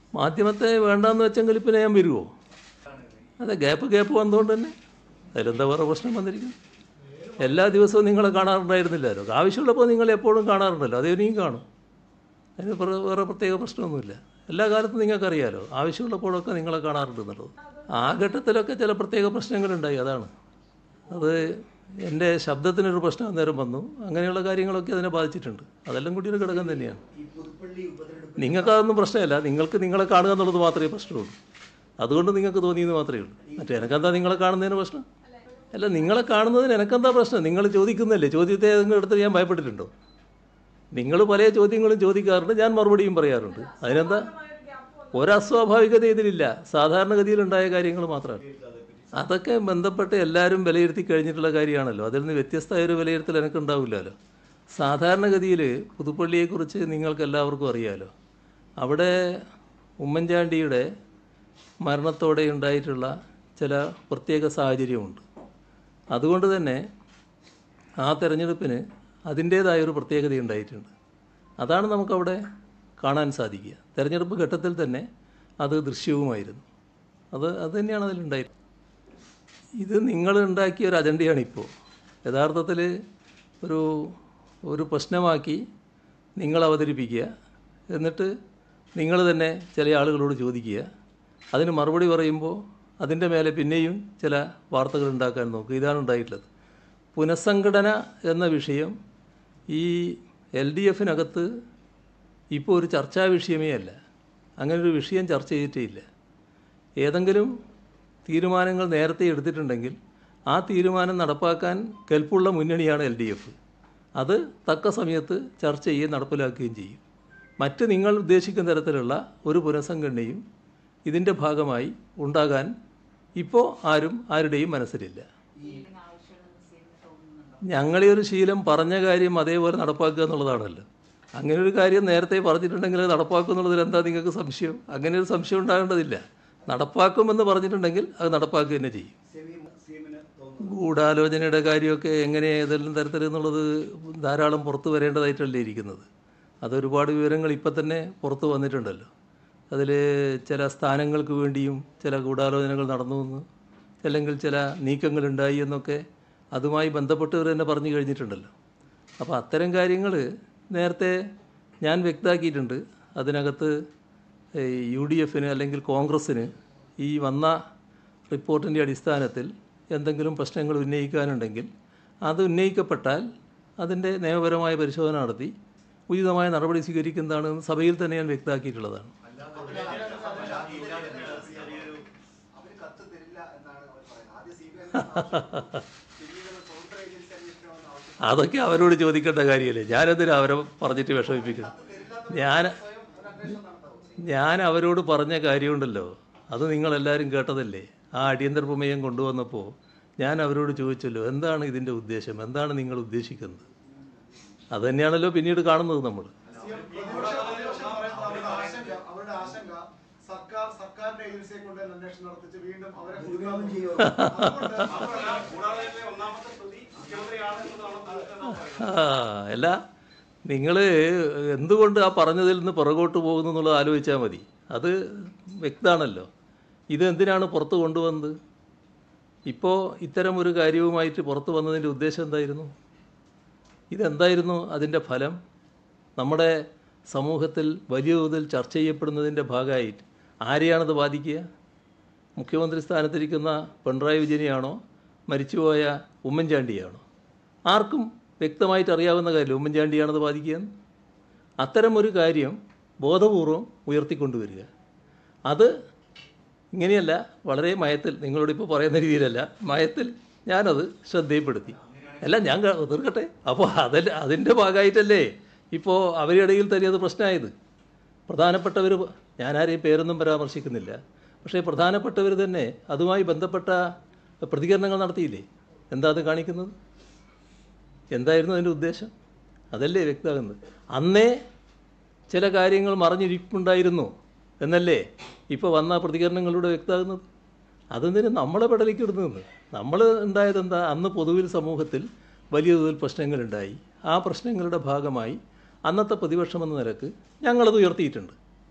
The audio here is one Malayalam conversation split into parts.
മാധ്യമത്തെ വേണ്ടാന്ന് വെച്ചെങ്കിൽ പിന്നെ ഞാൻ വരുമോ അതെ ഗ്യാപ്പ് ഗ്യാപ്പ് വന്നുകൊണ്ട് തന്നെ അതിലെന്താ വേറെ പ്രശ്നം വന്നിരിക്കുന്നു എല്ലാ ദിവസവും നിങ്ങളെ കാണാറുണ്ടായിരുന്നില്ലല്ലോ ആവശ്യമുള്ളപ്പോൾ നിങ്ങൾ എപ്പോഴും കാണാറുണ്ടല്ലോ അത് ഇനിയും കാണും അതിന് പ്ര- വേറെ പ്രത്യേക പ്രശ്നമൊന്നുമില്ല എല്ലാ കാലത്തും നിങ്ങൾക്കറിയാലോ ആവശ്യമുള്ളപ്പോഴൊക്കെ നിങ്ങളെ കാണാറുണ്ട് എന്നുള്ളത് ആ ഘട്ടത്തിലൊക്കെ ചില പ്രത്യേക പ്രശ്നങ്ങളുണ്ടായി അതാണ് അത് എൻ്റെ ശബ്ദത്തിനൊരു പ്രശ്നം അന്നേരം വന്നു അങ്ങനെയുള്ള കാര്യങ്ങളൊക്കെ അതിനെ ബാധിച്ചിട്ടുണ്ട് അതെല്ലാം കൂടി ഒരു ഘടകം തന്നെയാണ് നിങ്ങൾക്കതൊന്നും പ്രശ്നമല്ല നിങ്ങൾക്ക് നിങ്ങളെ കാണുക എന്നുള്ളത് മാത്രമേ പ്രശ്നമുള്ളൂ അതുകൊണ്ട് നിങ്ങൾക്ക് തോന്നിയെന്ന് മാത്രമേ ഉള്ളൂ മറ്റേ എനക്കെന്താ നിങ്ങളെ കാണുന്നതിന് പ്രശ്നം അല്ല നിങ്ങളെ കാണുന്നതിന് എനക്കെന്താ പ്രശ്നം നിങ്ങൾ ചോദിക്കുന്നല്ലേ ചോദ്യത്തെ ഏതെങ്കിലും എടുത്ത് ഞാൻ ഭയപ്പെട്ടിട്ടുണ്ടോ നിങ്ങൾ പല ചോദ്യങ്ങളും ചോദിക്കാറുണ്ട് ഞാൻ മറുപടിയും പറയാറുണ്ട് അതിനെന്താ ഒരസ്വാഭാവികത ഇതിലില്ല സാധാരണഗതിയിലുണ്ടായ കാര്യങ്ങൾ മാത്രമാണ് അതൊക്കെ ബന്ധപ്പെട്ട് എല്ലാവരും വിലയിരുത്തി കഴിഞ്ഞിട്ടുള്ള കാര്യമാണല്ലോ അതിൽ നിന്ന് വ്യത്യസ്തമായ ഒരു വിലയിരുത്തൽ എനിക്ക് ഉണ്ടാവില്ലല്ലോ സാധാരണഗതിയിൽ പുതുപ്പള്ളിയെക്കുറിച്ച് നിങ്ങൾക്ക് എല്ലാവർക്കും അറിയാലോ അവിടെ ഉമ്മൻചാണ്ടിയുടെ മരണത്തോടെ ഉണ്ടായിട്ടുള്ള ചില പ്രത്യേക സാഹചര്യമുണ്ട് അതുകൊണ്ട് തന്നെ ആ തെരഞ്ഞെടുപ്പിന് അതിൻ്റേതായൊരു പ്രത്യേകത ഉണ്ടായിട്ടുണ്ട് അതാണ് നമുക്കവിടെ കാണാൻ സാധിക്കുക തെരഞ്ഞെടുപ്പ് ഘട്ടത്തിൽ തന്നെ അത് ദൃശ്യവുമായിരുന്നു അത് അത് തന്നെയാണ് അതിലുണ്ടായിരുന്നത് ഇത് നിങ്ങൾ ഉണ്ടാക്കിയ ഒരു അജണ്ടയാണ് ഇപ്പോൾ യഥാർത്ഥത്തിൽ ഒരു ഒരു പ്രശ്നമാക്കി നിങ്ങൾ അവതരിപ്പിക്കുക എന്നിട്ട് നിങ്ങൾ തന്നെ ചില ആളുകളോട് ചോദിക്കുക അതിന് മറുപടി പറയുമ്പോൾ അതിൻ്റെ മേലെ പിന്നെയും ചില വാർത്തകൾ ഉണ്ടാക്കാൻ നോക്കുക ഇതാണ് ഉണ്ടായിട്ടുള്ളത് പുനഃസംഘടന എന്ന വിഷയം ഈ എൽ ഡി എഫിനകത്ത് ഇപ്പോൾ ഒരു ചർച്ചാ വിഷയമേ അല്ല അങ്ങനെ ഒരു വിഷയം ചർച്ച ചെയ്തിട്ടേ ഇല്ല ഏതെങ്കിലും തീരുമാനങ്ങൾ നേരത്തെ എടുത്തിട്ടുണ്ടെങ്കിൽ ആ തീരുമാനം നടപ്പാക്കാൻ കെൽപ്പുള്ള മുന്നണിയാണ് എൽ ഡി എഫ് അത് തക്ക സമയത്ത് ചർച്ച ചെയ്യുകയും നടപ്പിലാക്കുകയും ചെയ്യും മറ്റ് നിങ്ങൾ ഉദ്ദേശിക്കുന്ന തരത്തിലുള്ള ഒരു പുനഃസംഘടനയും ഇതിൻ്റെ ഭാഗമായി ഉണ്ടാകാൻ ഇപ്പോൾ ആരും ആരുടെയും മനസ്സിലില്ല ഞങ്ങളെ ഒരു ശീലം പറഞ്ഞ കാര്യം അതേപോലെ നടപ്പാക്കുക എന്നുള്ളതാണല്ലോ അങ്ങനെ ഒരു കാര്യം നേരത്തെ പറഞ്ഞിട്ടുണ്ടെങ്കിൽ അത് നടപ്പാക്കും എന്നുള്ളതിൽ എന്താ നിങ്ങൾക്ക് സംശയം അങ്ങനെ ഒരു സംശയം ഉണ്ടാകേണ്ടതില്ല നടപ്പാക്കുമെന്ന് പറഞ്ഞിട്ടുണ്ടെങ്കിൽ അത് നടപ്പാക്കുക തന്നെ ചെയ്യും ഗൂഢാലോചനയുടെ കാര്യമൊക്കെ എങ്ങനെ ഏതെല്ലാം തരത്തിൽ എന്നുള്ളത് ധാരാളം പുറത്തു വരേണ്ടതായിട്ടല്ലേ ഇരിക്കുന്നത് അതൊരുപാട് വിവരങ്ങൾ ഇപ്പം തന്നെ പുറത്തു വന്നിട്ടുണ്ടല്ലോ അതിൽ ചില സ്ഥാനങ്ങൾക്ക് വേണ്ടിയും ചില ഗൂഢാലോചനകൾ നടന്നു എന്ന് അല്ലെങ്കിൽ ചില നീക്കങ്ങളുണ്ടായി എന്നൊക്കെ അതുമായി ബന്ധപ്പെട്ടവർ തന്നെ പറഞ്ഞു കഴിഞ്ഞിട്ടുണ്ടല്ലോ അപ്പോൾ അത്തരം കാര്യങ്ങൾ നേരത്തെ ഞാൻ വ്യക്തമാക്കിയിട്ടുണ്ട് അതിനകത്ത് യു ഡി എഫിന് അല്ലെങ്കിൽ കോൺഗ്രസ്സിന് ഈ വന്ന റിപ്പോർട്ടിൻ്റെ അടിസ്ഥാനത്തിൽ എന്തെങ്കിലും പ്രശ്നങ്ങൾ ഉന്നയിക്കാനുണ്ടെങ്കിൽ അത് ഉന്നയിക്കപ്പെട്ടാൽ അതിൻ്റെ നിയമപരമായ പരിശോധന നടത്തി ഉചിതമായ നടപടി സ്വീകരിക്കുന്നതാണ് എന്ന് സഭയിൽ തന്നെ ഞാൻ വ്യക്തമാക്കിയിട്ടുള്ളതാണ് അവര് കത്ത് തരില്ല എന്നാണ് അവർ പറയുന്നത് ആദ്യം സി ബി ഐ പിന്നീട് ഒരു സ്വതന്ത്ര ഏജൻസി അന്വേഷണമെന്ന് ആവശ്യം അതൊക്കെ അവരോട് ചോദിക്കേണ്ട കാര്യമല്ലേ ഞാനെന്തിനാ അവരെ പറഞ്ഞിട്ട് വിഷമിപ്പിക്കണം ഞാൻ ഞാൻ അവരോട് പറഞ്ഞ കാര്യമുണ്ടല്ലോ അത് നിങ്ങളെല്ലാവരും കേട്ടതല്ലേ ആ അടിയന്തര പ്രമേയം കൊണ്ടുവന്നപ്പോൾ ഞാൻ അവരോട് ചോദിച്ചല്ലോ എന്താണ് ഇതിൻ്റെ ഉദ്ദേശം എന്താണ് നിങ്ങൾ ഉദ്ദേശിക്കുന്നത് അത് തന്നെയാണല്ലോ പിന്നീട് കാണുന്നത് നമ്മൾ അവരുടെ ആശങ്ക അവരുടെ ആശങ്ക സർക്കാർ സർക്കാരിന്റെ ഏജൻസിയെ കൊണ്ട് തന്നെ അന്വേഷണം നടത്തിച്ച് വീണ്ടും അവരെ കുടുങ്ങാമെന്ന് ചെയ്യും ഒന്നാമത്തെ പ്രതി മുഖ്യമന്ത്രിയാണ് എന്നതാണ് ആ, അല്ല നിങ്ങൾ എന്തുകൊണ്ട് ആ പറഞ്ഞതിൽ നിന്ന് പുറകോട്ട് പോകുന്നു എന്നുള്ളത് ആലോചിച്ചാൽ മതി അത് വ്യക്തമാണല്ലോ ഇത് എന്തിനാണ് പുറത്ത് കൊണ്ടുവന്നത് ഇപ്പോൾ ഇത്തരം ഒരു കാര്യവുമായിട്ട് പുറത്ത് വന്നതിൻ്റെ ഉദ്ദേശം എന്തായിരുന്നു ഇതെന്തായിരുന്നു അതിൻ്റെ ഫലം നമ്മുടെ സമൂഹത്തിൽ വലിയ തോതിൽ ചർച്ച ചെയ്യപ്പെടുന്നതിൻ്റെ ഭാഗമായിട്ട് ആരെയാണത് ബാധിക്കുക മുഖ്യമന്ത്രി സ്ഥാനത്തിരിക്കുന്ന പിണറായി വിജയനെയാണോ മരിച്ചുപോയ ഉമ്മൻചാണ്ടിയാണോ ആർക്കും വ്യക്തമായിട്ട് അറിയാവുന്ന കാര്യം ഉമ്മൻചാണ്ടിയാണത് ബാധിക്കുക അത്തരം ഒരു കാര്യം ബോധപൂർവം ഉയർത്തിക്കൊണ്ടുവരിക അത് ഇങ്ങനെയല്ല വളരെ മയത്തിൽ നിങ്ങളോട് ഇപ്പോൾ പറയുന്ന രീതിയിലല്ല മയത്തിൽ ഞാനത് ശ്രദ്ധയിൽപ്പെടുത്തി അല്ല ഞാൻ ക- തീർക്കട്ടെ അപ്പോൾ അതല്ല അതിൻ്റെ ഭാഗമായിട്ടല്ലേ ഇപ്പോൾ അവരുടെ ഇടയിൽ തന്നെ അത് പ്രശ്നമായത് പ്രധാനപ്പെട്ടവർ ഞാൻ ആരെയും പേരൊന്നും പരാമർശിക്കുന്നില്ല പക്ഷേ പ്രധാനപ്പെട്ടവർ തന്നെ അതുമായി ബന്ധപ്പെട്ട പ്രതികരണങ്ങൾ നടത്തിയില്ലേ എന്താ അത് കാണിക്കുന്നത് എന്തായിരുന്നു അതിൻ്റെ ഉദ്ദേശം അതല്ലേ വ്യക്തമാകുന്നത് അന്നേ ചില കാര്യങ്ങൾ മറിഞ്ഞിരിപ്പുണ്ടായിരുന്നു എന്നല്ലേ ഇപ്പോൾ വന്ന പ്രതികരണങ്ങളിലൂടെ വ്യക്തമാകുന്നത് അതെന്തിന് നമ്മളെ പെടലേക്ക് ഇടുന്നത് നമ്മൾ ഉണ്ടായത് എന്താ അന്ന് പൊതുവിൽ സമൂഹത്തിൽ വലിയ തോതിൽ പ്രശ്നങ്ങളുണ്ടായി ആ പ്രശ്നങ്ങളുടെ ഭാഗമായി അന്നത്തെ പ്രതിപക്ഷം എന്ന നിലക്ക് ഞങ്ങളത് ഉയർത്തിയിട്ടുണ്ട്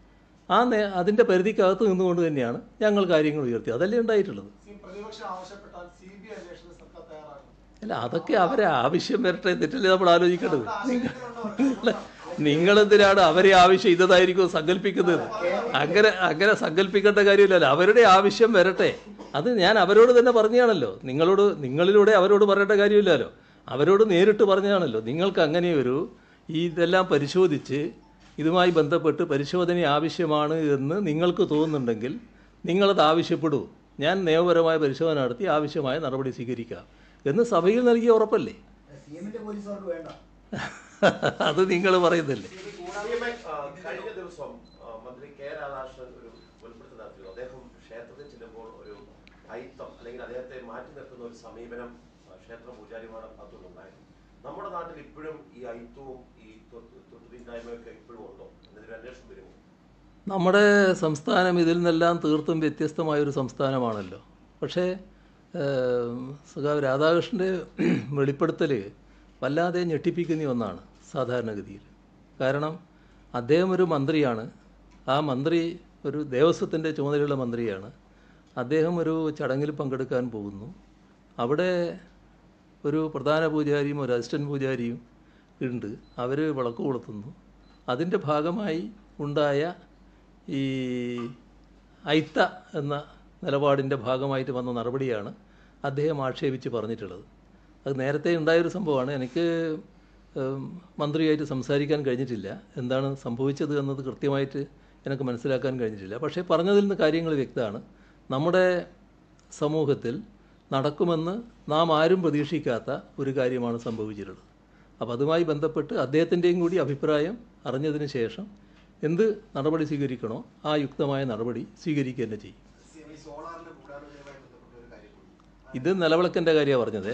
ആ നേ അതിൻ്റെ പരിധിക്കകത്ത് നിന്നുകൊണ്ട് തന്നെയാണ് ഞങ്ങൾ കാര്യങ്ങൾ ഉയർത്തി അതല്ലേ ഉണ്ടായിട്ടുള്ളത് സി പ്രതിപക്ഷം ആവശ്യപ്പെട്ടാൽ സി ബി ഐ അന്വേഷണ സർക്കാർ തയ്യാറാകും അല്ല അതൊക്കെ അവരെ ആവശ്യം വരട്ടെ എന്നിട്ടല്ലേ നമ്മൾ ആലോചിക്കേണ്ടത് ആശങ്കകളുണ്ടോ നിങ്ങളെന്തിനാണ് അവരെ ആവശ്യം ഇതായിരിക്കും സങ്കല്പിക്കുന്നത് അങ്ങനെ അങ്ങനെ സങ്കല്പിക്കേണ്ട കാര്യമില്ലല്ലോ അവരുടെ ആവശ്യം വരട്ടെ അത് ഞാൻ അവരോട് തന്നെ പറഞ്ഞാണല്ലോ നിങ്ങളോട് നിങ്ങളിലൂടെ അവരോട് പറയേണ്ട കാര്യമില്ലല്ലോ അവരോട് നേരിട്ട് പറഞ്ഞാണല്ലോ നിങ്ങൾക്ക് അങ്ങനെ ഒരു ഈ ഇതെല്ലാം പരിശോധിച്ച് ഇതുമായി ബന്ധപ്പെട്ട് പരിശോധന ആവശ്യമാണ് എന്ന് നിങ്ങൾക്ക് തോന്നുന്നുണ്ടെങ്കിൽ നിങ്ങളത് ആവശ്യപ്പെടൂ ഞാൻ നിയമപരമായ പരിശോധന നടത്തി ആവശ്യമായ നടപടി സ്വീകരിക്കാം എന്ന് സഭയിൽ നൽകിയ ഉറപ്പല്ലേ സി എമ്മിന്റെ പോലീസുകാർക്ക് വേണ്ട അത് നിങ്ങൾ പറയുന്നില്ലേ സിഎംഐ, ആ, കഴിഞ്ഞ ദിവസം ആ, മന്ത്രി കെ രാധാകൃഷ്ണൻ ഒരു വെളിപ്പെടുത്തൽ നടത്തിയിരുന്നു അദ്ദേഹം ക്ഷേത്രത്തിൽ ചെല്ലുമ്പോൾ ഒരു അയിത്തം അല്ലെങ്കിൽ അദ്ദേഹത്തെ മാറ്റി നിർത്തുന്ന ഒരു സമീപനം ആ, ക്ഷേത്ര പൂജാരിമാരുടെ ഭാഗത്തുനിന്നുണ്ടായിരുന്നു നമ്മുടെ നാട്ടിൽ ഇപ്പോഴും ഈ അയിത്തവും ഈ തൊട്ടുപിന്നായ്മയൊക്കെ ഇപ്പോഴും ഉണ്ടോ എന്നൊരു അന്വേഷണം വരുമോ നമ്മുടെ സംസ്ഥാനം ഇതിൽ നിന്നെല്ലാം തീർത്തും വ്യത്യസ്തമായ ഒരു സംസ്ഥാനമാണല്ലോ പക്ഷേ ഏം, സഖാവ് രാധാകൃഷ്ണൻ്റെ വെളിപ്പെടുത്തൽ വല്ലാതെ ഞെട്ടിപ്പിക്കുന്ന ഒന്നാണ് സാധാരണഗതിയിൽ കാരണം അദ്ദേഹം ഒരു മന്ത്രിയാണ് ആ മന്ത്രി ഒരു ദേവസ്വത്തിൻ്റെ ചുമതലയുള്ള മന്ത്രിയാണ് അദ്ദേഹം ഒരു ചടങ്ങിൽ പങ്കെടുക്കാൻ പോകുന്നു അവിടെ ഒരു പ്രധാന പൂജാരിയും ഒരു അസിസ്റ്റൻറ്റ് പൂജാരിയും ഉണ്ട് അവർ വിളക്ക് കൊളുത്തുന്നു അതിൻ്റെ ഭാഗമായി ഉണ്ടായ ഈ ഐത്ത എന്ന നിലപാടിൻ്റെ ഭാഗമായിട്ട് വന്ന നടപടിയാണ് അദ്ദേഹം ആക്ഷേപിച്ച് പറഞ്ഞിട്ടുള്ളത് അത് നേരത്തെ ഉണ്ടായൊരു സംഭവമാണ് എനിക്ക് ഉം, മന്ത്രിയായിട്ട് സംസാരിക്കാൻ കഴിഞ്ഞിട്ടില്ല എന്താണ് സംഭവിച്ചത് എന്നത് കൃത്യമായിട്ട് എനിക്ക് മനസ്സിലാക്കാൻ കഴിഞ്ഞിട്ടില്ല പക്ഷേ പറഞ്ഞതിൽ നിന്ന് കാര്യങ്ങൾ വ്യക്തമാണ് നമ്മുടെ സമൂഹത്തിൽ നടക്കുമെന്ന് നാം ആരും പ്രതീക്ഷിക്കാത്ത ഒരു കാര്യമാണ് സംഭവിച്ചിട്ടുള്ളത് അപ്പോൾ അതുമായി ബന്ധപ്പെട്ട് അദ്ദേഹത്തിൻ്റെയും കൂടി അഭിപ്രായം അറിഞ്ഞതിന് ശേഷം എന്ത് നടപടി സ്വീകരിക്കണോ ആ യുക്തമായ നടപടി സ്വീകരിക്കുക തന്നെ ചെയ്യും സി എം ഈ സോളാറിന്റെ ഗൂഢാലോചനയുമായി ബന്ധപ്പെട്ട ഒരു കാര്യം കൂടി ഇത് നിലവിളക്കിൻ്റെ കാര്യമാണ് പറഞ്ഞത്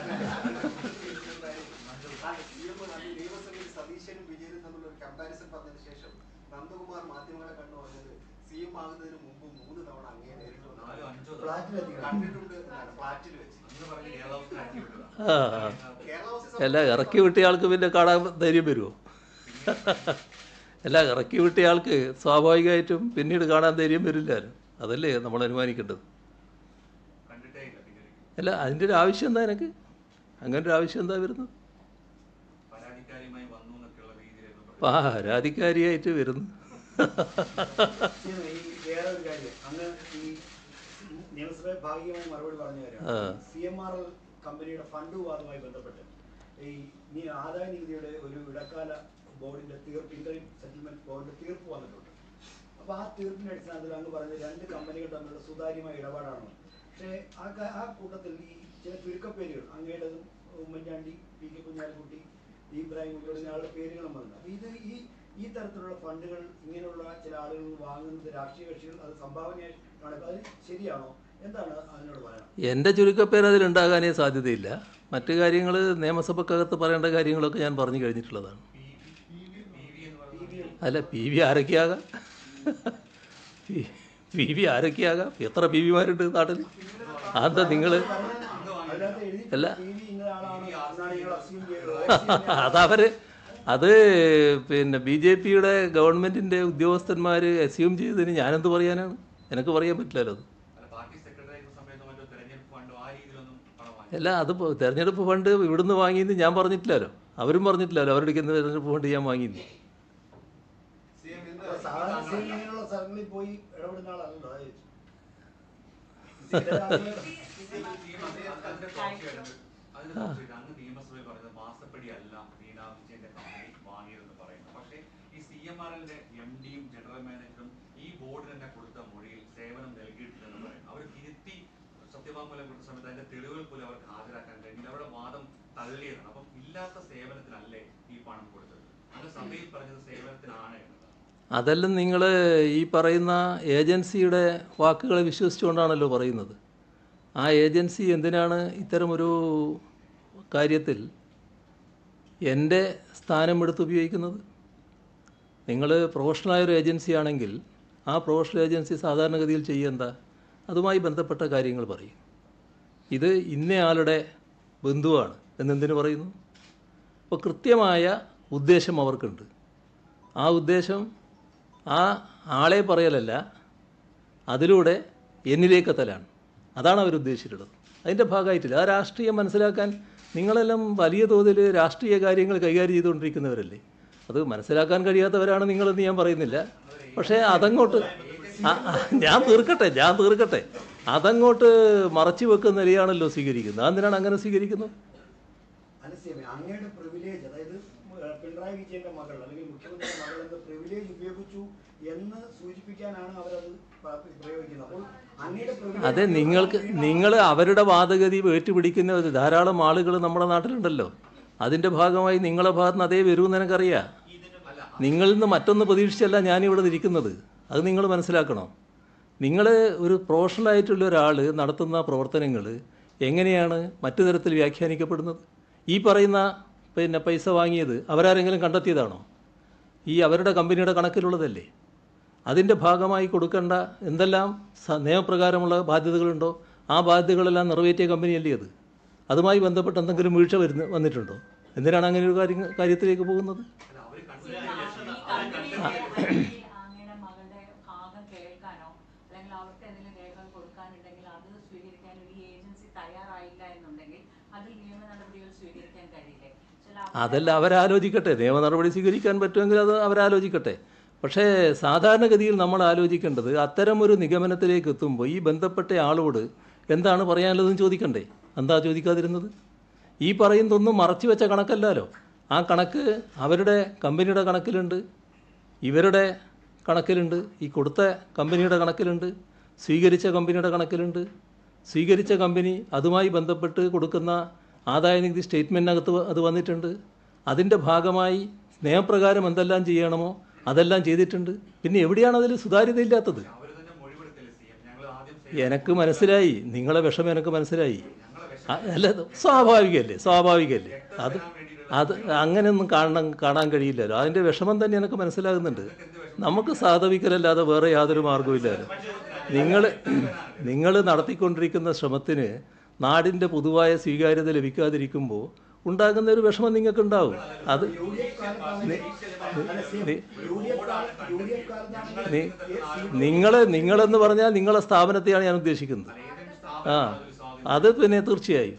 സി എം നിയമസഭയിൽ സതീശനും വിജയനും തമ്മിലുള്ള ഒരു കമ്പാരിസൺ പറഞ്ഞതിന് ശേഷം നന്ദകുമാർ മാധ്യമങ്ങളെ കണ്ടു പറഞ്ഞത് സി എം ആകുന്നതിന് മുമ്പ് മൂന്ന് തവണ അങ്ങേ നേരിട്ട് വന്നു. കണ്ടിട്ടുണ്ട് എന്നാണ് ഫ്ലാറ്റിൽ വെച്ച് ആ ആ. കേരള ഹൗസിൽ അല്ല ഇറക്കി വിട്ടിയ ആൾക്ക് പിന്നെ കാണാൻ ധൈര്യം വരുമോ അല്ല ഇറക്കി വിട്ടിയ ആൾക്ക് സ്വാഭാവികമായിട്ടും പിന്നീട് കാണാൻ ധൈര്യം വരില്ലായിരുന്നു അതല്ലേ നമ്മൾ അനുമാനിക്കേണ്ടത് അല്ല അതിൻ്റെ ഒരു ആവശ്യം എന്താ എനിക്ക് അങ്ങനെ ഒരു ആവശ്യം എന്താ വരുന്നത് പരാതിക്കാരിയുമായി വന്നു എന്നൊക്കെയുള്ള രീതിയിലായിരുന്നു പരാതിക്കാരിയായിട്ട് വരുന്നു ഈ വേറെ ഒരു കാര്യം അന്ന് ഈ നിയമസഭ ഭാഗികമായി മറുപടി പറഞ്ഞ ആ. കാര്യം സി എം ആർ എൽ കമ്പനിയുടെ ഫണ്ട് വിവാദവുമായി ബന്ധപ്പെട്ട് ഈ നീ ആദായ നികുതിയുടെ ഒരു ഇടക്കാല ബോർഡിന്റെ തീർപ്പ് ഇന്ററിം സെറ്റിൽമെന്റ് ബോർഡിന്റെ തീർപ്പ് വന്നിട്ടുണ്ട് അപ്പൊ ആ തീർപ്പിന്റെ അടിസ്ഥാനത്തിൽ അങ്ങ് പറഞ്ഞത് രണ്ട് കമ്പനികൾ തമ്മിലുള്ള സുതാര്യമായ ഇടപാടാണ് പക്ഷേ ആ ക- ആ കൂട്ടത്തിൽ ഈ ചില ചുരുക്കപ്പേരുകൾ അങ്ങയുടേതും ഉമ്മൻചാണ്ടി പി കെ കുഞ്ഞാലിക്കുട്ടി ഇബ്രാഹിം തുടങ്ങിയ ആളുടെ പേരുകളും വന്നു അപ്പൊ ഇത് ഈ ഈ തരത്തിലുള്ള ഫണ്ടുകൾ ഇങ്ങനെയുള്ള ചില ആളുകൾ വാങ്ങുന്നത് രാഷ്ട്രീയ കക്ഷികൾ അത് സംഭാവനയായിട്ടാണ് അത് ശരിയാണോ എന്താണ് അതിനോട് പറയാൻ എൻ്റെ ചുരുക്കപ്പേര് അതിലുണ്ടാകാനേ സാധ്യതയില്ല മറ്റു കാര്യങ്ങൾ നിയമസഭക്കകത്ത് പറയേണ്ട കാര്യങ്ങളൊക്കെ ഞാൻ പറഞ്ഞു കഴിഞ്ഞിട്ടുള്ളതാണ് അല്ല പി വി ആരൊക്കെയാകാം പി- പി വി ആരൊക്കെയാകാം എത്ര പി വിമാരുണ്ട് നാട്ടിൽ അതെന്താ നിങ്ങൾ അതിനകത്ത് എഴുതി അല്ല. ടി വി ഇന്ന ആളാണ് എന്നാണ് നിങ്ങൾ അസ്യൂം ചെയ്തത് അതവർ അത് പിന്നെ ബി ജെ പിയുടെ ഗവൺമെൻറ്റിൻ്റെ ഉദ്യോഗസ്ഥന്മാർ അസ്യൂം ചെയ്തതിന് ഞാനെന്ത് പറയാനാണ് എനിക്ക് പറയാൻ പറ്റില്ലല്ലോ അത് അല്ല പാർട്ടി സെക്രട്ടറി ആയിരുന്ന സമയത്ത് മറ്റോ തെരഞ്ഞെടുപ്പ് ഫണ്ടോ ആ രീതിയിലൊന്നും പണം വാങ്ങി അല്ല അത് ഇപ്പൊ തെരഞ്ഞെടുപ്പ് ഫണ്ട് ഇവിടുന്ന് വാങ്ങിയെന്ന് ഞാൻ പറഞ്ഞിട്ടില്ലല്ലോ അവരും പറഞ്ഞിട്ടില്ലല്ലോ അവരുടെ അടുക്കുന്ന തെരഞ്ഞെടുപ്പ് ഫണ്ട് ഞാൻ വാങ്ങിയെന്ന് സി എം ഇന്ന് അപ്പൊ സാധാരണ സി ഇങ്ങനെയുള്ള സ്ഥലങ്ങളിൽ പോയി ഇടപെടുന്ന ആളല്ലല്ലോ അതാ ചോദിച്ചത്. ചില ആളുകൾ അതിന്റെ തുടർച്ചയായിട്ട് അതിന്റെ തുടർച്ചയായിട്ട് അങ്ങ് നിയമസഭയിൽ പറയുന്നത് മാസപ്പടി അല്ല വീണ വിജയന്റെ കമ്പനി വാങ്ങിയതെന്ന് പറയുന്നു പക്ഷേ ഈ സി എം ആർ എല്ലിന്റെ എം ഡിയും ജനറൽ മാനേജറും ഈ ബോർഡിന് തന്നെ കൊടുത്ത മൊഴിയിൽ സേവനം നൽകിയിട്ടില്ലെന്ന് പറയുന്നു അവർ തിരുത്തി സത്യവാങ്മൂലം കൊടുത്ത സമയത്ത് അതിന്റെ തെളിവുകൾ പോലും അവർക്ക് ഹാജരാക്കാൻ കഴിഞ്ഞില്ല അവരുടെ വാദം തള്ളിയതാണ് അപ്പം ഇല്ലാത്ത സേവനത്തിനല്ലേ ഈ പണം കൊടുത്തത് അങ്ങ് സഭയിൽ പറഞ്ഞത് സേവനത്തിനാണ് എന്നതാണ് അതെല്ലാം നിങ്ങൾ ഈ പറയുന്ന ഏജൻസിയുടെ വാക്കുകളെ വിശ്വസിച്ചുകൊണ്ടാണല്ലോ പറയുന്നത് ആ ഏജൻസി എന്തിനാണ് ഇത്തരമൊരു കാര്യത്തിൽ എൻ്റെ സ്ഥാനം എടുത്ത് ഉപയോഗിക്കുന്നത് നിങ്ങൾ പ്രൊഫഷണലായ ഒരു ഏജൻസി ആണെങ്കിൽ ആ പ്രൊഫഷണൽ ഏജൻസി സാധാരണഗതിയിൽ ചെയ്യേണ്ട അതുമായി ബന്ധപ്പെട്ട കാര്യങ്ങൾ പറയും ഇത് ഇന്നയാളുടെ ബന്ധുവാണ് എന്നെന്തിനു പറയുന്നു അപ്പോൾ കൃത്യമായ ഉദ്ദേശം അവർക്കുണ്ട് ആ ഉദ്ദേശം ആ ആളെ പറയലല്ല അതിലൂടെ എന്നിലേക്കെത്തലാണ് അതാണ് അവർ ഉദ്ദേശിച്ചിട്ടുള്ളത് അതിൻ്റെ ഭാഗമായിട്ടില്ല ആ രാഷ്ട്രീയം മനസ്സിലാക്കാൻ നിങ്ങളെല്ലാം വലിയ തോതിൽ രാഷ്ട്രീയ കാര്യങ്ങൾ കൈകാര്യം ചെയ്തുകൊണ്ടിരിക്കുന്നവരല്ലേ അത് മനസ്സിലാക്കാൻ കഴിയാത്തവരാണ് നിങ്ങളെന്ന് ഞാൻ പറയുന്നില്ല പക്ഷേ അതങ്ങോട്ട് ആ, ആ, ഞാൻ തീർക്കട്ടെ ഞാൻ തീർക്കട്ടെ അതങ്ങോട്ട് മറച്ചു വെക്കുന്ന നിലയാണല്ലോ സ്വീകരിക്കുന്നത് അതെന്തിനാണ് അങ്ങനെ സ്വീകരിക്കുന്നത് അനസ്യമേ അങ്ങയുടെ പ്രിവിലേജ് അതായത് ഏഹ്, പിണറായി വിജയന്റെ മകൾ അല്ലെങ്കിൽ മുഖ്യമന്ത്രിയുടെ മകൾ എന്ന പ്രിവിലേജ് ഉപയോഗിച്ചു എന്ന് സൂചിപ്പിക്കാനാണ് അവരത് പ- പ്രയോഗിക്കുന്നത് അപ്പോൾ അങ്ങയുടെ privilege അതെ നിങ്ങൾക്ക് നിങ്ങൾ അവരുടെ വാദഗതി ഏറ്റുപിടിക്കുന്ന ഒരു ധാരാളം ആളുകൾ നമ്മുടെ നാട്ടിലുണ്ടല്ലോ അതിൻ്റെ ഭാഗമായി നിങ്ങളെ ഭാഗത്ത് നിന്ന് അതേ വരുമെന്ന് എനിക്കറിയാം നിങ്ങളിൽ നിന്ന് മറ്റൊന്ന് പ്രതീക്ഷിച്ചല്ല ഞാനിവിടെ ഇരിക്കുന്നത് അത് നിങ്ങൾ മനസ്സിലാക്കണം നിങ്ങൾ ഒരു പ്രൊഫഷണലായിട്ടുള്ള ഒരാൾ നടത്തുന്ന പ്രവർത്തനങ്ങൾ എങ്ങനെയാണ് മറ്റു തരത്തിൽ വ്യാഖ്യാനിക്കപ്പെടുന്നത് ഈ പറയുന്ന പിന്നെ പൈസ വാങ്ങിയത് അവരാരെങ്കിലും കണ്ടെത്തിയതാണോ ഈ അവരുടെ കമ്പനിയുടെ കണക്കിലുള്ളതല്ലേ അതിൻ്റെ ഭാഗമായി കൊടുക്കേണ്ട എന്തെല്ലാം സ- നിയമപ്രകാരമുള്ള ബാധ്യതകളുണ്ടോ ആ ബാധ്യതകളെല്ലാം നിറവേറ്റിയ കമ്പനിയല്ലേ അത് അതുമായി ബന്ധപ്പെട്ട് എന്തെങ്കിലും വീഴ്ച വരുന്ന വന്നിട്ടുണ്ടോ എന്തിനാണ് അങ്ങനെ ഒരു കാര്യം കാര്യത്തിലേക്ക് പോകുന്നത് അങ്ങയുടെ മകളുടെ ഭാഗം കേൾക്കാനോ അല്ലെങ്കിൽ അവർക്ക് എന്തെങ്കിലും രേഖകൾ കൊടുക്കാനുണ്ടെങ്കിൽ അത് സ്വീകരിക്കാൻ ഒരു ഏജൻസി തയ്യാറായില്ല എന്നുണ്ടെങ്കിൽ അതിൽ നിയമ നടപടികൾ സ്വീകരിക്കാൻ കഴിയില്ലേ ചില അതെല്ലാം അവരാലോചിക്കട്ടെ നിയമ നടപടി സ്വീകരിക്കാൻ പറ്റുമെങ്കിൽ അത് അവരാലോചിക്കട്ടെ പക്ഷേ സാധാരണഗതിയിൽ നമ്മൾ ആലോചിക്കേണ്ടത് അത്തരം ഒരു നിഗമനത്തിലേക്ക് എത്തുമ്പോൾ ഈ ബന്ധപ്പെട്ട ആളോട് എന്താണ് പറയാനുള്ളതെന്ന് ചോദിക്കണ്ടേ എന്താ ചോദിക്കാതിരുന്നത് ഈ പറയുന്നതൊന്നും മറച്ചു വെച്ച കണക്കല്ലല്ലോ ആ കണക്ക് അവരുടെ കമ്പനിയുടെ കണക്കിലുണ്ട് ഇവരുടെ കണക്കിലുണ്ട് ഈ കൊടുത്ത കമ്പനിയുടെ കണക്കിലുണ്ട് സ്വീകരിച്ച കമ്പനിയുടെ കണക്കിലുണ്ട് സ്വീകരിച്ച കമ്പനി അതുമായി ബന്ധപ്പെട്ട് കൊടുക്കുന്ന ആദായ നികുതി സ്റ്റേറ്റ്മെൻറ്റിനകത്ത് വ- അത് വന്നിട്ടുണ്ട് അതിൻ്റെ ഭാഗമായി നിയമപ്രകാരം എന്തെല്ലാം ചെയ്യണമോ അതെല്ലാം ചെയ്തിട്ടുണ്ട് പിന്നെ എവിടെയാണ് അതിൽ സുതാര്യതയില്ലാത്തത് അവർ തന്നെ മൊഴിപെടുത്തല്ലേ സി എം ഞങ്ങൾ ആദ്യം എനക്ക് മനസ്സിലായി നിങ്ങളെ വിഷമം എനിക്ക് മനസ്സിലായി അ- അല്ല സ്വാഭാവികമല്ലേ സ്വാഭാവികമല്ലേ അത് അത് അങ്ങനെയൊന്നും കാണാൻ കാണാൻ കഴിയില്ലല്ലോ അതിൻ്റെ വിഷമം തന്നെ എനിക്ക് മനസ്സിലാകുന്നുണ്ട് നമുക്ക് സാധവിക്കലല്ലാതെ വേറെ യാതൊരു മാർഗവുമില്ലല്ലോ നിങ്ങൾ നിങ്ങൾ നടത്തിക്കൊണ്ടിരിക്കുന്ന ശ്രമത്തിന് നാടിൻ്റെ പൊതുവായ സ്വീകാര്യത ലഭിക്കാതിരിക്കുമ്പോൾ ഉണ്ടാകുന്ന ഒരു വിഷമം നിങ്ങൾക്കുണ്ടാവും അത് നിങ്ങൾ നിങ്ങളെന്ന് പറഞ്ഞാൽ നിങ്ങളെ സ്ഥാപനത്തെയാണ് ഞാൻ ഉദ്ദേശിക്കുന്നത് ആ അത് പിന്നെ തീർച്ചയായും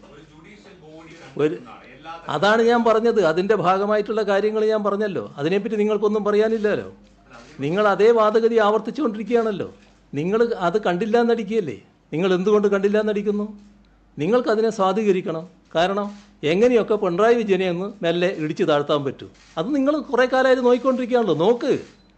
ഒരു അതാണ് ഞാൻ പറഞ്ഞത് അതിൻ്റെ ഭാഗമായിട്ടുള്ള കാര്യങ്ങൾ ഞാൻ പറഞ്ഞല്ലോ അതിനെപ്പറ്റി നിങ്ങൾക്കൊന്നും പറയാനില്ലല്ലോ നിങ്ങൾ അതേ വാദഗതി ആവർത്തിച്ചുകൊണ്ടിരിക്കുകയാണല്ലോ നിങ്ങൾ അത് കണ്ടില്ല എന്നടിക്കുകയല്ലേ നിങ്ങൾ എന്തുകൊണ്ട് കണ്ടില്ല എന്നടിക്കുന്നു നിങ്ങൾക്ക് അതിനെ സ്വാധീകരിക്കണം കാരണം എങ്ങനെയൊക്കെ പിണറായി വിജയനെ ഒന്ന് മെല്ലെ ഇടിച്ചു താഴ്ത്താൻ പറ്റും അത് നിങ്ങൾ കുറേ കാലമായിട്ട് നോക്കിക്കൊണ്ടിരിക്കുകയാണല്ലോ നോക്ക്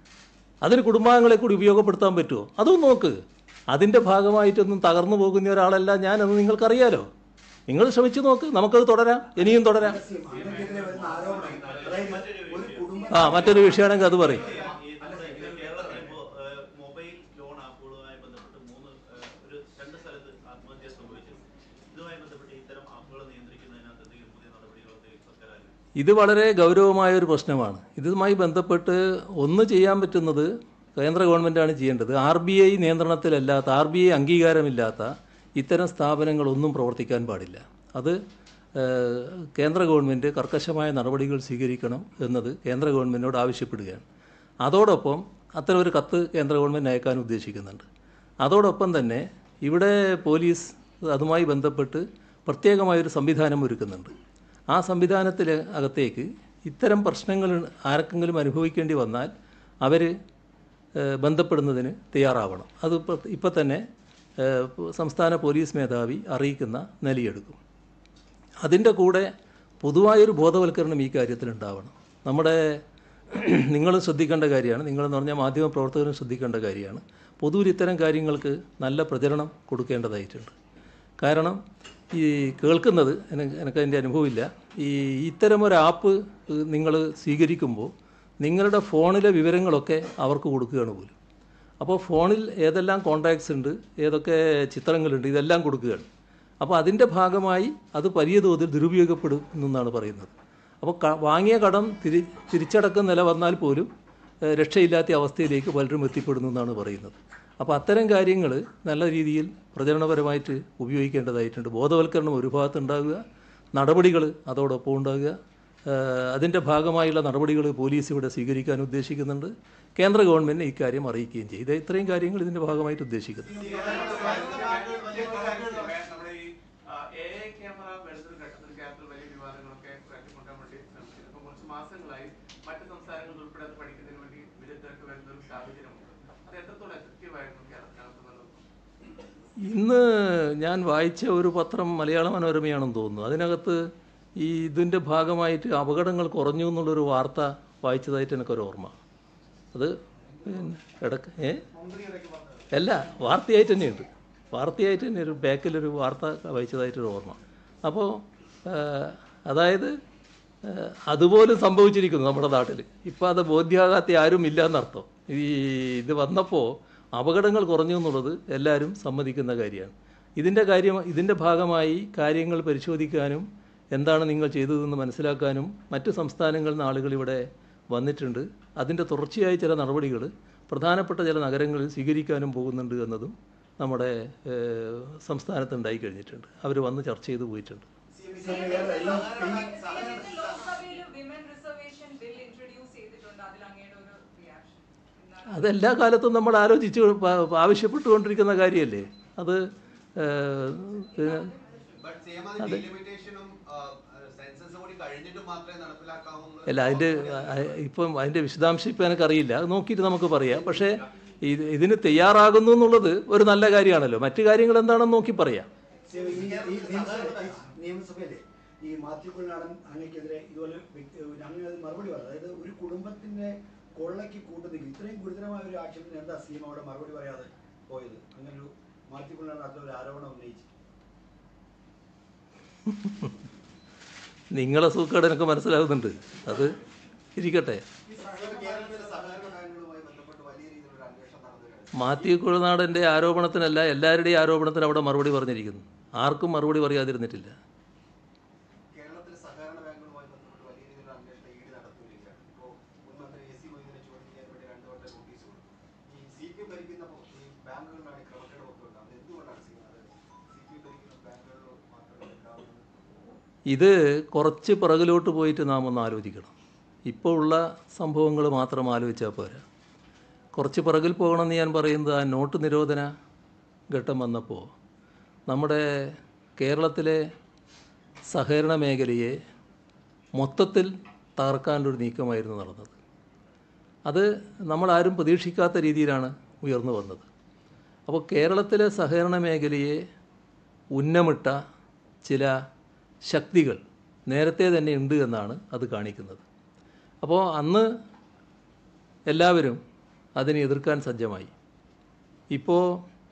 അതിന് കുടുംബാംഗങ്ങളെ കൂടി ഉപയോഗപ്പെടുത്താൻ പറ്റുമോ അതും നോക്ക് അതിൻ്റെ ഭാഗമായിട്ടൊന്നും തകർന്നു പോകുന്ന ഒരാളല്ല ഞാനെന്ന് നിങ്ങൾക്കറിയാലോ നിങ്ങൾ ശ്രമിച്ചു നോക്ക് നമുക്കത് തുടരാം ഇനിയും തുടരാം അങ്ങനെതിരെ വരുന്ന ആരോപണം അതായത് ഒരു കുടുംബ ആ മറ്റൊരു വിഷയമാണെങ്കിൽ അത് പറയും കേരളത്തിൽ ഇപ്പോ മൊബൈൽ ലോൺ ആപ്പുകളുമായി ബന്ധപ്പെട്ട് മൂന്ന് ഏഹ്, ഒരു രണ്ട് സ്ഥലത്ത് ആത്മഹത്യ സംഭവിച്ചു ഇതുമായി ബന്ധപ്പെട്ട് ഇത്തരം ആപ്പുകൾ നിയന്ത്രിക്കുന്നതിനകത്ത് എന്തെങ്കിലും പുതിയ നടപടികൾ എന്തെങ്കിലും സർക്കാർ ആലോചിക്കുന്നുണ്ടോ? ഇത് വളരെ ഗൗരവമായ ഒരു പ്രശ്നമാണ് ഇതുമായി ബന്ധപ്പെട്ട് ഒന്ന് ചെയ്യാൻ പറ്റുന്നത് കേന്ദ്ര ഗവൺമെൻറ്റാണ് ചെയ്യേണ്ടത് ആർ ബി ഐ നിയന്ത്രണത്തിലല്ലാത്ത ആർ ബി ഐ അംഗീകാരമില്ലാത്ത ഇത്തരം സ്ഥാപനങ്ങളൊന്നും പ്രവർത്തിക്കാൻ പാടില്ല അത് ഏഹ്, കേന്ദ്ര ഗവൺമെൻറ് കർക്കശമായ നടപടികൾ സ്വീകരിക്കണം എന്നത് കേന്ദ്ര ഗവൺമെൻറ്റിനോട് ആവശ്യപ്പെടുകയാണ് അതോടൊപ്പം അത്തരം ഒരു കത്ത് കേന്ദ്ര ഗവൺമെൻറ് അയക്കാൻ ഉദ്ദേശിക്കുന്നുണ്ട് അതോടൊപ്പം തന്നെ ഇവിടെ പോലീസ് അതുമായി ബന്ധപ്പെട്ട് പ്രത്യേകമായൊരു സംവിധാനം ഒരുക്കുന്നുണ്ട് ആ സംവിധാനത്തിൽ അകത്തേക്ക് ഇത്തരം പ്രശ്നങ്ങൾ ആർക്കെങ്കിലും അനുഭവിക്കേണ്ടി വന്നാൽ അവർ ബന്ധപ്പെടുന്നതിന് തയ്യാറാവണം അത് ഇപ്പം തന്നെ ഏഹ്, സംസ്ഥാന പോലീസ് മേധാവി അറിയിക്കുന്ന നിലയെടുക്കും അതിൻ്റെ കൂടെ പൊതുവായൊരു ബോധവൽക്കരണം ഈ കാര്യത്തിൽ ഉണ്ടാവണം നമ്മുടെ നിങ്ങൾ ശ്രദ്ധിക്കേണ്ട കാര്യമാണ് നിങ്ങളെന്ന് പറഞ്ഞാൽ മാധ്യമ പ്രവർത്തകരും ശ്രദ്ധിക്കേണ്ട കാര്യമാണ് പൊതുവിൽ ഇത്തരം കാര്യങ്ങൾക്ക് നല്ല പ്രചരണം കൊടുക്കേണ്ടതായിട്ടുണ്ട് കാരണം ഈ കേൾക്കുന്നത് എനിക്ക് എനിക്ക് അതിൻ്റെ അനുഭവമില്ല ഈ ഇത്തരം ഒരു ആപ്പ് നിങ്ങൾ സ്വീകരിക്കുമ്പോൾ നിങ്ങളുടെ ഫോണിലെ വിവരങ്ങളൊക്കെ അവർക്ക് കൊടുക്കുകയാണ് പോലും അപ്പോൾ ഫോണിൽ ഏതെല്ലാം കോൺടാക്ട്സ് ഉണ്ട് ഏതൊക്കെ ചിത്രങ്ങളുണ്ട് ഇതെല്ലാം കൊടുക്കുകയാണ് അപ്പോൾ അതിൻ്റെ ഭാഗമായി അത് വലിയ തോതിൽ ദുരുപയോഗപ്പെടുന്നു എന്നാണ് പറയുന്നത് അപ്പോൾ ക വാങ്ങിയ കടം തിരി തിരിച്ചടക്കം നില വന്നാൽ പോലും ഏഹ്, രക്ഷയില്ലാത്ത അവസ്ഥയിലേക്ക് പലരും എത്തിപ്പെടുന്നു എന്നാണ് പറയുന്നത് അപ്പോൾ അത്തരം കാര്യങ്ങൾ നല്ല രീതിയിൽ പ്രചരണപരമായിട്ട് ഉപയോഗിക്കേണ്ടതായിട്ടുണ്ട് ബോധവൽക്കരണം ഒരു ഭാഗത്തുണ്ടാകുക നടപടികൾ അതോടൊപ്പം ഉണ്ടാകുക ഏഹ്, അതിൻ്റെ ഭാഗമായുള്ള നടപടികൾ പോലീസ് ഇവിടെ സ്വീകരിക്കാൻ ഉദ്ദേശിക്കുന്നുണ്ട് കേന്ദ്ര ഗവൺമെൻറ്റിനെ ഇക്കാര്യം അറിയിക്കുകയും ചെയ്യും ഇത് ഇത്രയും കാര്യങ്ങൾ ഇതിൻ്റെ ഭാഗമായിട്ട് ഉദ്ദേശിക്കുന്നു നമ്മുടെ ഈ എ ഐ ക്യാമറ വരുന്നൊരു ഘട്ടത്തിൽ കേരളത്തിൽ വലിയ വിവാദങ്ങളൊക്കെ കൊണ്ടുവരാൻ വേണ്ടി ശ്രമിച്ചിരുന്നു ഇപ്പൊ കുറച്ച് മാസങ്ങളായി മറ്റ് സംസ്ഥാനങ്ങളിൽ ഉൾപ്പെടെ അത് പഠിക്കുന്നതിന് വേണ്ടി വിദഗ്ധർക്ക് വരുന്ന ഒരു സാഹചര്യമുണ്ട് അത് എത്രത്തോളം എഫക്റ്റീവ് ആയിരുന്നു കേരളത്തിനകത്തുള്ളത് ഇന്ന് ഞാൻ വായിച്ച ഒരു പത്രം മലയാള മനോരമയാണെന്ന് തോന്നുന്നു അതിനകത്ത് ഈ ഇതിൻ്റെ ഭാഗമായിട്ട് അപകടങ്ങൾ കുറഞ്ഞു എന്നുള്ളൊരു വാർത്ത വായിച്ചതായിട്ട് എനിക്കൊരു ഓർമ്മ അത് പിന്നെ ഇടക്ക് ഏ അല്ല വാർത്തയായിട്ട് തന്നെയുണ്ട് വാർത്തയായിട്ട് തന്നെ ഒരു ബാക്കിലൊരു വാർത്ത വായിച്ചതായിട്ടൊരു ഓർമ്മ അപ്പോൾ അതായത് ആ, അതുപോലും സംഭവിച്ചിരിക്കുന്നു നമ്മുടെ നാട്ടിൽ ഇപ്പോൾ അത് ബോധ്യാകാത്ത ആരും ഇല്ല എന്നർത്ഥം ഈ ഇത് വന്നപ്പോൾ അപകടങ്ങൾ കുറഞ്ഞു എന്നുള്ളത് എല്ലാവരും സമ്മതിക്കുന്ന കാര്യമാണ് ഇതിൻ്റെ കാര്യം ഇതിൻ്റെ ഭാഗമായി കാര്യങ്ങൾ പരിശോധിക്കാനും എന്താണ് നിങ്ങൾ ചെയ്തതെന്ന് മനസ്സിലാക്കാനും മറ്റ് സംസ്ഥാനങ്ങളിൽ നിന്ന് ആളുകൾ ഇവിടെ വന്നിട്ടുണ്ട് അതിൻ്റെ തുടർച്ചയായ ചില നടപടികൾ പ്രധാനപ്പെട്ട ചില നഗരങ്ങളിൽ സ്വീകരിക്കാനും പോകുന്നുണ്ട് എന്നതും നമ്മുടെ ഏഹ്, സംസ്ഥാനത്ത് ഉണ്ടായി കഴിഞ്ഞിട്ടുണ്ട് അവർ വന്ന് ചർച്ച ചെയ്ത് പോയിട്ടുണ്ട് ലോക്സഭയിൽ വിമൻ റിസർവേഷൻ ബിൽ ഇൻട്രൊഡ്യൂസ് ചെയ്തിട്ടുണ്ട് അതിൽ അങ്ങയുടെ ഒരു റിയാക്ഷൻ അതെല്ലാ കാലത്തും നമ്മൾ ആലോചിച്ച് പ- ആവശ്യപ്പെട്ടുകൊണ്ടിരിക്കുന്ന കാര്യമല്ലേ അത് ഏഹ്, പിന്നെ ബട്ട് സെയിം അത് ഡിലിമിറ്റേഷനും സെൻസസ് കൂടി കഴിഞ്ഞിട്ട് മാത്രമേ നടപ്പിലാക്കാവൂ അല്ല അതിൻ്റെ ഇപ്പം അതിൻ്റെ വിശദാംശം ഇപ്പം എനിക്കറിയില്ല അത് നോക്കിയിട്ട് നമുക്ക് പറയാം പക്ഷേ ഇത് ഇതിന് തയ്യാറാകുന്നു എന്നുള്ളത് ഒരു നല്ല കാര്യമാണല്ലോ മറ്റു കാര്യങ്ങൾ എന്താണെന്ന് നോക്കി പറയാം ഈ ഈ നിയമസഭ- ഈ നിയമസഭയിലെ ഈ മാത്യു കുഴനാടൻ അങ്ങക്കെതിരെ ഇതുപോലെ വ്യക്തി- അങ്ങ് അത് മറുപടി പറഞ്ഞു അതായത് ഒരു കുടുംബത്തിന്റെ കൊള്ളയ്ക്ക് കൂട്ടുന്നെങ്കിൽ ഇത്രയും ഗുരുതരമായ ഒരു ആക്ഷേപത്തിന് എന്താ സി എം അവിടെ മറുപടി പറയാതെ പോയത് അങ്ങനെ ഒരു മാത്യു കുഴനാടൻ അത്ര ഒരു ആരോപണം ഉന്നയിച്ചു നിങ്ങളെ സൂക്കേട് എനിക്ക് മനസ്സിലാകുന്നുണ്ട് അത് ഇരിക്കട്ടെ കേരളത്തിലെ സഹകരണ ബാങ്കുകളുമായി ബന്ധപ്പെട്ട് വലിയ രീതിയിലുള്ള അന്വേഷണം നടന്നു മാത്യു കുഴനാടൻ്റെ ആരോപണത്തിനല്ല എല്ലാവരുടെയും ആരോപണത്തിന് അവിടെ മറുപടി പറഞ്ഞിരിക്കുന്നു ആർക്കും മറുപടി പറയാതിരുന്നിട്ടില്ല കേരളത്തിലെ സഹകരണ ബാങ്കുകളുമായി ബന്ധപ്പെട്ട് വലിയ രീതിയിലുള്ള അന്വേഷണം ഇ ഡി നടത്തുകയാണ് ഇപ്പോൾ മുൻ മന്ത്രി എ സി മൊയ്തീനെ ചോദ്യം ചെയ്യാൻ വേണ്ടി രണ്ടു വട്ടം നോട്ടീസ് കൊടുത്തു ഈ സി പി എം ഭരിക്കുന്ന ഈ ബാങ്കുകളിലാണ് ഈ ക്രമക്കേടുമൊക്കെ ഉണ്ടാകുന്നത് എന്തുകൊണ്ടാണ് ചെയ്യുന്നത് സി പി എം ഭരിക്കുന്ന ബാങ്കുകളിൽ മാത്രമേ ഉണ്ടാവുന്നത് ഇത് കുറച്ച് പിറകിലോട്ട് പോയിട്ട് നാം ഒന്ന് ആലോചിക്കണം ഇപ്പോൾ ഉള്ള സംഭവങ്ങൾ മാത്രം ആലോചിച്ചാൽ പോരാ കുറച്ച് പിറകിൽ പോകണമെന്ന് ഞാൻ പറയുന്നത് ആ നോട്ട് നിരോധന ഘട്ടം വന്നപ്പോൾ നമ്മുടെ കേരളത്തിലെ സഹകരണ മേഖലയെ മൊത്തത്തിൽ തകർക്കാനൊരു നീക്കമായിരുന്നു നടന്നത് അത് നമ്മളാരും പ്രതീക്ഷിക്കാത്ത രീതിയിലാണ് ഉയർന്നു വന്നത് അപ്പോൾ കേരളത്തിലെ സഹകരണ മേഖലയെ ഉന്നമിട്ട ചില ശക്തികൾ നേരത്തെ തന്നെ ഉണ്ട് എന്നാണ് അത് കാണിക്കുന്നത് അപ്പോൾ അന്ന് എല്ലാവരും അതിനെ എതിർക്കാൻ സജ്ജമായി ഇപ്പോൾ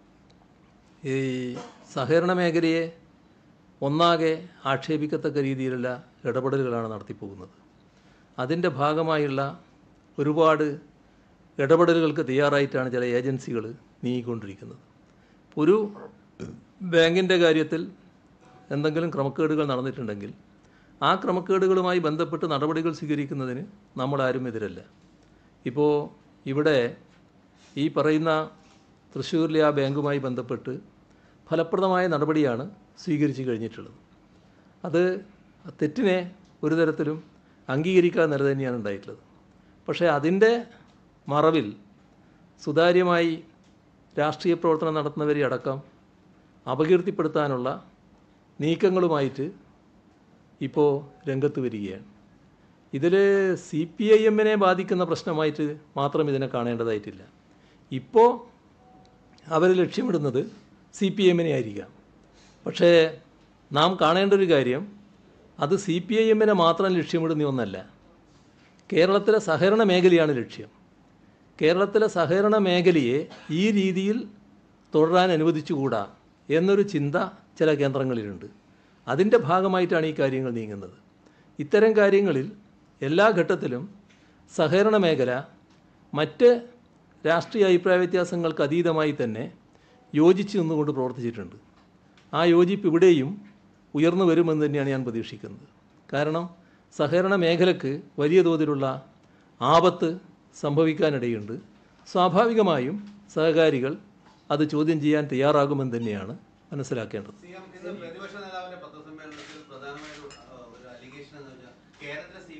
ഈ സഹകരണ മേഖലയെ ഒന്നാകെ ആക്ഷേപിക്കത്തക്ക രീതിയിലുള്ള ഇടപെടലുകളാണ് നടത്തിപ്പോകുന്നത് അതിൻ്റെ ഭാഗമായുള്ള ഒരുപാട് ഇടപെടലുകൾക്ക് തയ്യാറായിട്ടാണ് ചില ഏജൻസികൾ നീങ്ങിക്കൊണ്ടിരിക്കുന്നത് ഒരു ബാങ്കിൻ്റെ കാര്യത്തിൽ എന്തെങ്കിലും ക്രമക്കേടുകൾ നടന്നിട്ടുണ്ടെങ്കിൽ ആ ക്രമക്കേടുകളുമായി ബന്ധപ്പെട്ട് നടപടികൾ സ്വീകരിക്കുന്നതിന് നമ്മളാരും എതിരല്ല ഇപ്പോൾ ഇവിടെ ഈ പറയുന്ന തൃശ്ശൂരിലെ ആ ബാങ്കുമായി ബന്ധപ്പെട്ട് ഫലപ്രദമായ നടപടിയാണ് സ്വീകരിച്ചു കഴിഞ്ഞിട്ടുള്ളത് അത് തെറ്റിനെ ഒരു തരത്തിലും അംഗീകരിക്കാതെ നില തന്നെയാണ് ഉണ്ടായിട്ടുള്ളത് പക്ഷേ അതിൻ്റെ മറവിൽ സുതാര്യമായി രാഷ്ട്രീയ പ്രവർത്തനം നടത്തുന്നവരെ അടക്കം അപകീർത്തിപ്പെടുത്താനുള്ള നീക്കങ്ങളുമായിട്ട് ഇപ്പോൾ രംഗത്ത് വരികയാണ് ഇതിൽ സി പി ഐ എമ്മിനെ ബാധിക്കുന്ന പ്രശ്നമായിട്ട് മാത്രം ഇതിനെ കാണേണ്ടതായിട്ടില്ല ഇപ്പോൾ അവർ ലക്ഷ്യമിടുന്നത് സി പി എമ്മിനെ ആയിരിക്കാം പക്ഷേ നാം കാണേണ്ട ഒരു കാര്യം അത് സി പി ഐ എമ്മിനെ മാത്രം ലക്ഷ്യമിടുന്ന ഒന്നല്ല കേരളത്തിലെ സഹകരണ മേഖലയാണ് ലക്ഷ്യം കേരളത്തിലെ സഹകരണ മേഖലയെ ഈ രീതിയിൽ തുടരാൻ അനുവദിച്ചുകൂടാ എന്നൊരു ചിന്ത ചില കേന്ദ്രങ്ങളിലുണ്ട് അതിൻ്റെ ഭാഗമായിട്ടാണ് ഈ കാര്യങ്ങൾ നീങ്ങുന്നത് ഇത്തരം കാര്യങ്ങളിൽ എല്ലാ ഘട്ടത്തിലും സഹകരണ മേഖല മറ്റ് രാഷ്ട്രീയ അഭിപ്രായ വ്യത്യാസങ്ങൾക്ക് അതീതമായി തന്നെ യോജിച്ച് നിന്നുകൊണ്ട് പ്രവർത്തിച്ചിട്ടുണ്ട് ആ യോജിപ്പ് ഇവിടെയും ഉയർന്നു വരുമെന്ന് തന്നെയാണ് ഞാൻ പ്രതീക്ഷിക്കുന്നത് കാരണം സഹകരണ മേഖലക്ക് വലിയ തോതിലുള്ള ആപത്ത് സംഭവിക്കാനിടയുണ്ട് സ്വാഭാവികമായും സഹകാരികൾ അത് ചോദ്യം ചെയ്യാൻ തയ്യാറാകുമെന്ന് തന്നെയാണ് മനസ്സിലാക്കേണ്ടത് സി എം ഇന്ന് പ്രതിപക്ഷ നേതാവിന്റെ പത്രസമ്മേളനത്തിൽ പ്രധാനമായൊരു ആ, ഒരു അലിഗേഷൻ എന്ന് വെച്ചാൽ കേരളത്തിലെ സി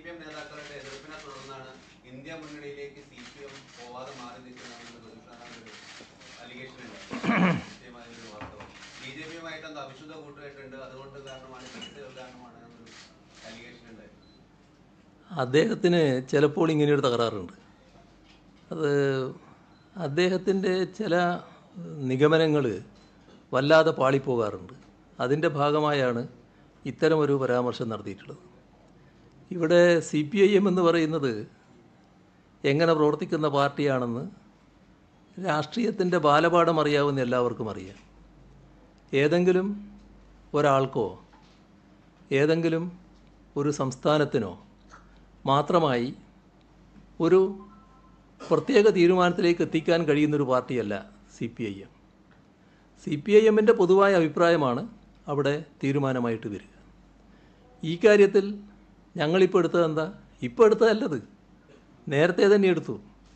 ഇന്ത്യ മുന്നണിയിലേക്ക് സി പി എം പോവാതെ മാറി നിൽക്കുന്നതാണെന്ന് അലിഗേഷൻ ഉണ്ട് കൃത്യമായ ഒരു വാർത്ത ബി ജെ പിയുമായിട്ട് എന്താ അവിശുദ്ധ കൂട്ടുകെട്ടുണ്ട് അതുകൊണ്ട് കാരണമാണ് ചർച്ചകൾ കാരണമാണ് എന്നൊരു അലിഗേഷൻ ഉണ്ട് അദ്ദേഹത്തിന് ചിലപ്പോൾ ഇങ്ങനെയൊരു തകരാറുണ്ട് അത് അദ്ദേഹത്തിൻ്റെ ചില നിഗമനങ്ങൾ വല്ലാതെ പാളിപ്പോകാറുണ്ട് അതിൻ്റെ ഭാഗമായാണ് ഇത്തരമൊരു പരാമർശം നടത്തിയിട്ടുള്ളത് ഇവിടെ സി പി ഐ എം എന്ന് പറയുന്നത് എങ്ങനെ പ്രവർത്തിക്കുന്ന പാർട്ടിയാണെന്ന് രാഷ്ട്രീയത്തിൻ്റെ ബാലപാഠം അറിയാവുന്ന എല്ലാവർക്കും അറിയാം ഏതെങ്കിലും ഒരാൾക്കോ ഏതെങ്കിലും ഒരു സംസ്ഥാനത്തിനോ മാത്രമായി ഒരു പ്രത്യേക തീരുമാനത്തിലേക്ക് എത്തിക്കാൻ കഴിയുന്നൊരു പാർട്ടിയല്ല C P I M C P I എമ്മിൻ്റെ പൊതുവായ അഭിപ്രായമാണ് അവിടെ തീരുമാനമായിട്ട് വരിക ഈ കാര്യത്തിൽ ഞങ്ങളിപ്പോൾ എടുത്തത് എന്താ ഇപ്പോൾ എടുത്തതല്ലത് നേരത്തെ തന്നെ എടുത്തു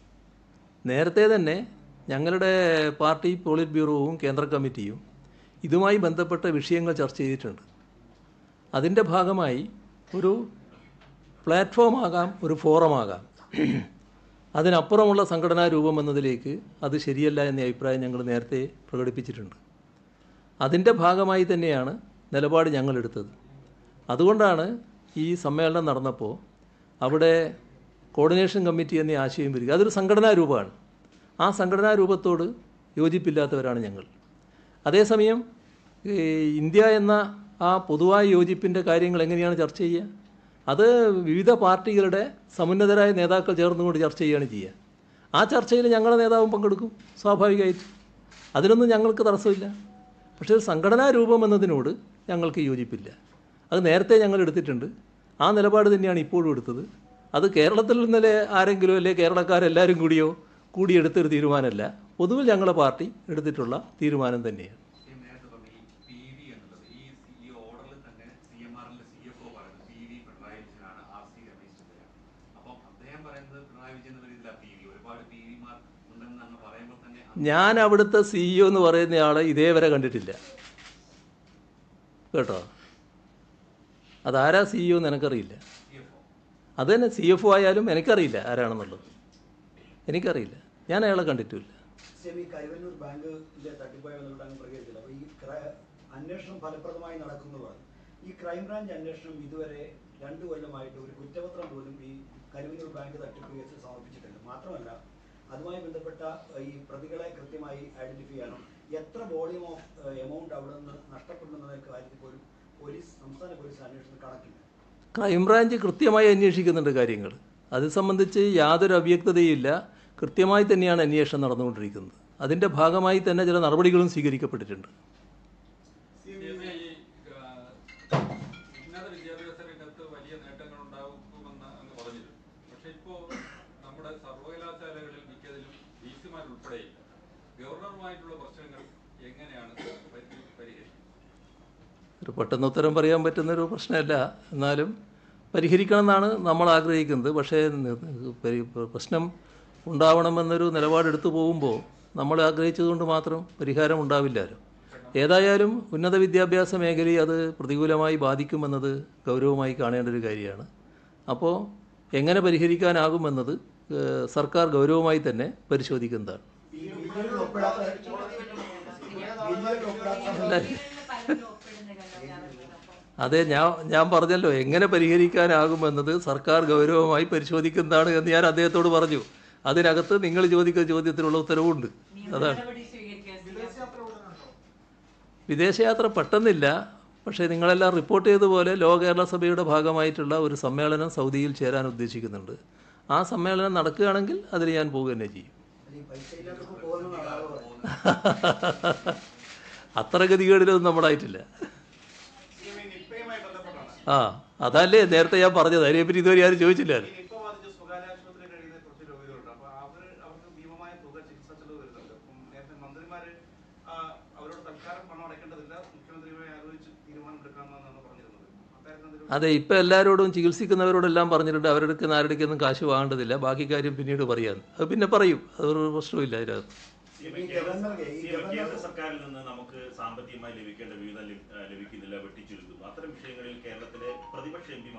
നേരത്തെ തന്നെ ഞങ്ങളുടെ പാർട്ടി പോളിറ്റ് ബ്യൂറോവും കേന്ദ്ര കമ്മിറ്റിയും ഇതുമായി ബന്ധപ്പെട്ട വിഷയങ്ങൾ ചർച്ച ചെയ്തിട്ടുണ്ട് അതിൻ്റെ ഭാഗമായി ഒരു പ്ലാറ്റ്ഫോം ആകാം ഒരു ഫോറമാകാം അതിനപ്പുറമുള്ള സംഘടനാ രൂപം എന്നതിലേക്ക് അത് ശരിയല്ല എന്ന അഭിപ്രായം ഞങ്ങൾ നേരത്തെ പ്രകടിപ്പിച്ചിട്ടുണ്ട് അതിൻ്റെ ഭാഗമായി തന്നെയാണ് നിലപാട് ഞങ്ങളെടുത്തത് അതുകൊണ്ടാണ് ഈ സമ്മേളനം നടന്നപ്പോൾ അവിടെ കോർഡിനേഷൻ കമ്മിറ്റി എന്ന ആശയം വരിക അതൊരു സംഘടനാ രൂപമാണ് ആ സംഘടനാ രൂപത്തോട് യോജിപ്പില്ലാത്തവരാണ് ഞങ്ങൾ അതേസമയം ഈ ഇന്ത്യ എന്ന ആ പൊതുവായ യോജിപ്പിൻ്റെ കാര്യങ്ങൾ എങ്ങനെയാണ് ചർച്ച ചെയ്യുക അത് വിവിധ പാർട്ടികളുടെ സമുന്നതരായ നേതാക്കൾ ചേർന്നുകൊണ്ട് ചർച്ച ചെയ്യുകയാണ് ചെയ്യുക ആ ചർച്ചയിൽ ഞങ്ങളുടെ നേതാവും പങ്കെടുക്കും സ്വാഭാവികമായിട്ടും അതിനൊന്നും ഞങ്ങൾക്ക് തടസ്സമില്ല പക്ഷേ ഒരു സംഘടനാ രൂപം എന്നതിനോട് ഞങ്ങൾക്ക് യോജിപ്പില്ല അത് നേരത്തെ ഞങ്ങൾ എടുത്തിട്ടുണ്ട് ആ നിലപാട് തന്നെയാണ് ഇപ്പോഴും എടുത്തത് അത് കേരളത്തിൽ നിന്നല്ലേ ആരെങ്കിലും അല്ലെ കേരളക്കാരെല്ലാവരും കൂടിയോ കൂടിയെടുത്തൊരു തീരുമാനമല്ല പൊതുവിൽ ഞങ്ങളുടെ പാർട്ടി എടുത്തിട്ടുള്ള തീരുമാനം തന്നെയാണ് ഈ നേരത്തെ പറഞ്ഞ ഈ പി വി എന്നുള്ളത് ഈ ഈ ഓർഡറിൽ തന്നെ സി എം ആറിന്റെ സി എഫ് ഒ പറയുന്നത് പി വി പിണറായി വിജയനാണ് ആർ സി രമേശ് ചെന്നിത്തല അപ്പം അദ്ദേഹം പറയുന്നത് പിണറായി വിജയൻ എന്ന രീതിയില പി വി ഒരുപാട് പി വിമാർ ഉണ്ടെന്ന് അങ്ങ് പറയുമ്പോൾ തന്നെ ഞാൻ അവിടുത്തെ സിഇഒ എന്ന് പറയുന്നയാളെ ഇതേവരെ കണ്ടിട്ടില്ല കേട്ടോ അതാരാ സിഇഒ എന്ന് എനിക്കറിയില്ല അത് തന്നെ സി എഫ് ഒ ആയാലും എനിക്കറിയില്ല ആരാണെന്നുള്ളത് എനിക്കറിയില്ല ഞാൻ അയാളെ കണ്ടിട്ടുമില്ല സെമി കരുവന്നൂർ ബാങ്കിന്റെ തട്ടിപ്പുമായി ബന്ധപ്പെട്ട് അങ്ങ് പ്രതികരിച്ചില്ല അപ്പോൾ ഈ ക്ര- അന്വേഷണം ഫലപ്രദമായി നടക്കുന്നു പറഞ്ഞു ഈ ക്രൈംബ്രാഞ്ച് അന്വേഷണം ഇതുവരെ രണ്ടു കൊല്ലമായിട്ട് ഒരു കുറ്റപത്രം പോലും ഈ കരുവന്നൂർ ബാങ്ക് തട്ടിപ്പ് കേസിൽ സമർപ്പിച്ചിട്ടില്ല മാത്രമല്ല അതുമായി ബന്ധപ്പെട്ട ഈ പ്രതികളെ കൃത്യമായി ഐഡന്റിഫൈ ചെയ്യണം എത്ര വോളിയം ഓഫ് എമൗണ്ട് അവിടെ നിന്ന് നഷ്ടപ്പെടുന്ന കാര്യത്തിൽ പോലും പോലീസ് സംസ്ഥാന പോലീസ് അന്വേഷണത്തിൽ കണക്കില്ല ക്രൈംബ്രാഞ്ച് കൃത്യമായി അന്വേഷിക്കുന്നുണ്ട് കാര്യങ്ങൾ അത് സംബന്ധിച്ച് യാതൊരു അവ്യക്തതയില്ല കൃത്യമായി തന്നെയാണ് അന്വേഷണം നടന്നുകൊണ്ടിരിക്കുന്നത് അതിൻ്റെ ഭാഗമായി തന്നെ ചില നടപടികളും സ്വീകരിക്കപ്പെട്ടിട്ടുണ്ട് ഉന്നത വിദ്യാഭ്യാസ രംഗത്ത് വലിയ നേട്ടങ്ങൾ ഉണ്ടാകുമെന്ന് അങ്ങ് പറഞ്ഞിരുന്നു പക്ഷെ ഇപ്പോ നമ്മുടെ സർവകലാശാലകളിൽ മിക്കതിലും വി സിമാരുൾപ്പെടെയില്ല ഗവർണറുമായിട്ടുള്ള പ്രശ്നങ്ങൾ എങ്ങനെയാണ് പരി- പരിഹരിക്കുന്നത് ഒരു പെട്ടെന്ന് ഉത്തരം പറയാൻ പറ്റുന്നൊരു പ്രശ്നമല്ല എന്നാലും പരിഹരിക്കണം എന്നാണ് നമ്മൾ ആഗ്രഹിക്കുന്നത് പക്ഷേ നി- പരി- പ്രശ്നം ഉണ്ടാവണമെന്നൊരു നിലപാടെടുത്തു പോകുമ്പോൾ നമ്മൾ ആഗ്രഹിച്ചതുകൊണ്ട് മാത്രം പരിഹാരം ഉണ്ടാവില്ലല്ലോ ഏതായാലും ഉന്നത വിദ്യാഭ്യാസ മേഖലയെ അത് പ്രതികൂലമായി ബാധിക്കുമെന്നത് ഗൗരവമായി കാണേണ്ട ഒരു കാര്യമാണ് അപ്പോൾ എങ്ങനെ പരിഹരിക്കാനാകുമെന്നത് ഏഹ്, സർക്കാർ ഗൗരവമായി തന്നെ പരിശോധിക്കുന്നതാണ് ഈ ബില്ലുകളിൽ ഒപ്പിടാത്ത ബില്ലുകളിൽ ഒപ്പിടാത്ത അല്ല അതെ ഞാൻ ഞാൻ പറഞ്ഞല്ലോ എങ്ങനെ പരിഹരിക്കാനാകുമെന്നത് സർക്കാർ ഗൗരവമായി പരിശോധിക്കുന്നതാണ് എന്ന് ഞാൻ അദ്ദേഹത്തോട് പറഞ്ഞു അതിനകത്ത് നിങ്ങൾ ചോദിക്കുന്ന ചോദ്യത്തിനുള്ള ഉത്തരവുണ്ട് അതാണ് വിദേശയാത്ര പെട്ടെന്നില്ല പക്ഷേ നിങ്ങളെല്ലാം റിപ്പോർട്ട് ചെയ്തതുപോലെ ലോ കേരള സഭയുടെ ഭാഗമായിട്ടുള്ള ഒരു സമ്മേളനം സൗദിയിൽ ചേരാൻ ഉദ്ദേശിക്കുന്നുണ്ട് ആ സമ്മേളനം നടക്കുകയാണെങ്കിൽ അതിൽ ഞാൻ പോവുക തന്നെ ചെയ്യും ഈ പൈസ ഇല്ലാത്തപ്പോൾ പോകുന്നതാണ് ആള് പറയുന്നത്. അത്ര ഗതികേടിലൊന്നും നമ്മളായിട്ടില്ല ആ അതല്ലേ നേരത്തെ ഞാൻ പറഞ്ഞത് അതിനെപ്പറ്റി ഇതുവരെ ആരും ചോദിച്ചില്ലല്ലോ ഈ നിപ്പ ബാധിച്ച് സ്വകാര്യ ആശുപത്രിയിൽ കഴിയുന്ന കുറച്ച് രോഗികളുണ്ട് അപ്പൊ അവര് അവർക്ക് ഭീമമായ തുക ചികിത്സാ ചെലവ് വരുന്നുണ്ട് അപ്പം നേരത്തെ മന്ത്രിമാര് ആ, അവരോട് തൽക്കാലം പണം അടയ്ക്കേണ്ടതില്ല മുഖ്യമന്ത്രിയുമായി ആലോചിച്ച് തീരുമാനമെടുക്കാമെന്നാണ് പറഞ്ഞിരുന്നത് അക്കാര്യത്തിൽ എന്തെങ്കിലും അതെ ഇപ്പം എല്ലാവരോടും ചികിത്സിക്കുന്നവരോടെല്ലാം പറഞ്ഞിട്ടുണ്ട് അവരുടെ അടുത്ത് ആരുടെയൊന്നും കാശ് വാങ്ങേണ്ടതില്ല ബാക്കി കാര്യം പിന്നീട് പറയാൻ അത് പിന്നെ പറയും അതൊരു പ്രശ്നമില്ല അതിനകത്ത് ഈ ഗവർണർക്ക് ഈ കേന്ദ്ര ഗവർണർ സർക്കാരിൽ നിന്ന് നമുക്ക് സാമ്പത്തികമായി ലഭിക്കേണ്ട വിഹിതം ലഭി- ആ, ലഭിക്കുന്നില്ല വെട്ടിച്ചുരുക്കുന്നു അത്തരം വിഷയങ്ങളിൽ കേരളത്തിലെ പ്രതിപക്ഷ എം പിമാർ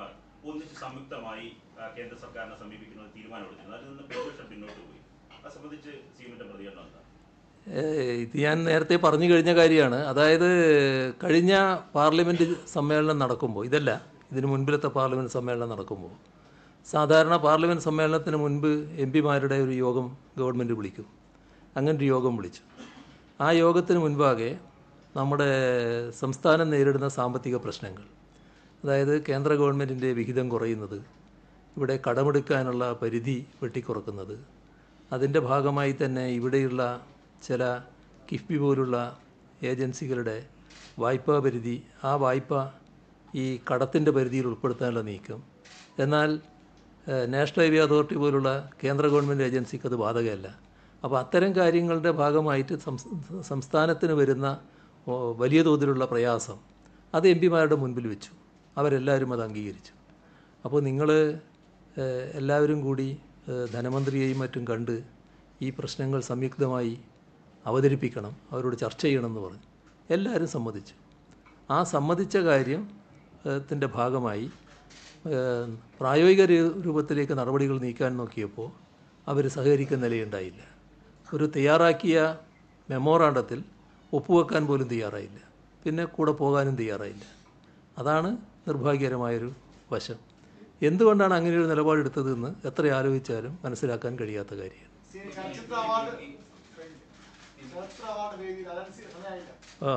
ഒന്നിച്ച് സംയുക്തമായി ആ, കേന്ദ്ര സർക്കാരിനെ സമീപിക്കുന്ന തീരുമാനമെടുത്തിരുന്നു അതിൽ നിന്ന് പ്രതിപക്ഷം പിന്നോട്ട് പോയി അത് സംബന്ധിച്ച് സി എമ്മിന്റെ പ്രതികരണം എന്താ ഏഹ് ഇത് ഞാൻ നേരത്തെ പറഞ്ഞു കഴിഞ്ഞ കാര്യമാണ് അതായത് കഴിഞ്ഞ പാർലമെൻറ്റ് സമ്മേളനം നടക്കുമ്പോൾ ഇതല്ല ഇതിന് മുൻപിലത്തെ പാർലമെൻറ്റ് സമ്മേളനം നടക്കുമ്പോൾ സാധാരണ പാർലമെൻറ്റ് സമ്മേളനത്തിന് മുൻപ് എം പിമാരുടെ ഒരു യോഗം ഗവൺമെൻറ് വിളിക്കും അങ്ങനെ ഒരു യോഗം വിളിച്ചു ആ യോഗത്തിന് മുൻപാകെ നമ്മുടെ സംസ്ഥാനം നേരിടുന്ന സാമ്പത്തിക പ്രശ്നങ്ങൾ അതായത് കേന്ദ്ര ഗവൺമെൻറ്റിൻ്റെ വിഹിതം കുറയുന്നത് ഇവിടെ കടമെടുക്കാനുള്ള പരിധി വെട്ടിക്കുറക്കുന്നത് അതിൻ്റെ ഭാഗമായി തന്നെ ഇവിടെയുള്ള ചില കിഫ്ബി പോലുള്ള ഏജൻസികളുടെ വായ്പാ പരിധി ആ വായ്പ ഈ കടത്തിൻ്റെ പരിധിയിൽ ഉൾപ്പെടുത്താനുള്ള നീക്കം എന്നാൽ ഏഹ്, നാഷണൽ ഹൈവേ അതോറിറ്റി പോലുള്ള കേന്ദ്ര ഗവൺമെൻറ് ഏജൻസിക്ക് അത് ബാധകമല്ല അപ്പോൾ അത്തരം കാര്യങ്ങളുടെ ഭാഗമായിട്ട് സംസ് സംസ്ഥാനത്തിന് വരുന്ന ഓ, വലിയ തോതിലുള്ള പ്രയാസം അത് എം പിമാരുടെ മുൻപിൽ വെച്ചു അവരെല്ലാവരും അത് അംഗീകരിച്ചു അപ്പോൾ നിങ്ങൾ എല്ലാവരും കൂടി ഏഹ്, ധനമന്ത്രിയെയും മറ്റും കണ്ട് ഈ പ്രശ്നങ്ങൾ സംയുക്തമായി അവതരിപ്പിക്കണം അവരോട് ചർച്ച ചെയ്യണമെന്ന് പറഞ്ഞു എല്ലാവരും സമ്മതിച്ചു ആ സമ്മതിച്ച കാര്യം ത്തിൻ്റെ ഭാഗമായി ഏഹ്, പ്രായോഗിക രൂ- രൂപത്തിലേക്ക് നടപടികൾ നീക്കാൻ നോക്കിയപ്പോൾ അവർ സഹകരിക്കുന്ന നിലയുണ്ടായില്ല ഒരു തയ്യാറാക്കിയ മെമ്മോറാണ്ടത്തിൽ ഒപ്പുവെക്കാൻ പോലും തയ്യാറായില്ല പിന്നെ കൂടെ പോകാനും തയ്യാറായില്ല അതാണ് നിർഭാഗ്യകരമായൊരു വശം എന്തുകൊണ്ടാണ് അങ്ങനെ ഒരു നിലപാടെടുത്തതെന്ന് എത്ര ആലോചിച്ചാലും മനസ്സിലാക്കാൻ കഴിയാത്ത കാര്യമാണ് സി ചലച്ചിത്ര അവാർഡ് ചലച്ചിത്ര അവാർഡ് വേദിയിൽ അലൻസി സമയമായില്ല ആ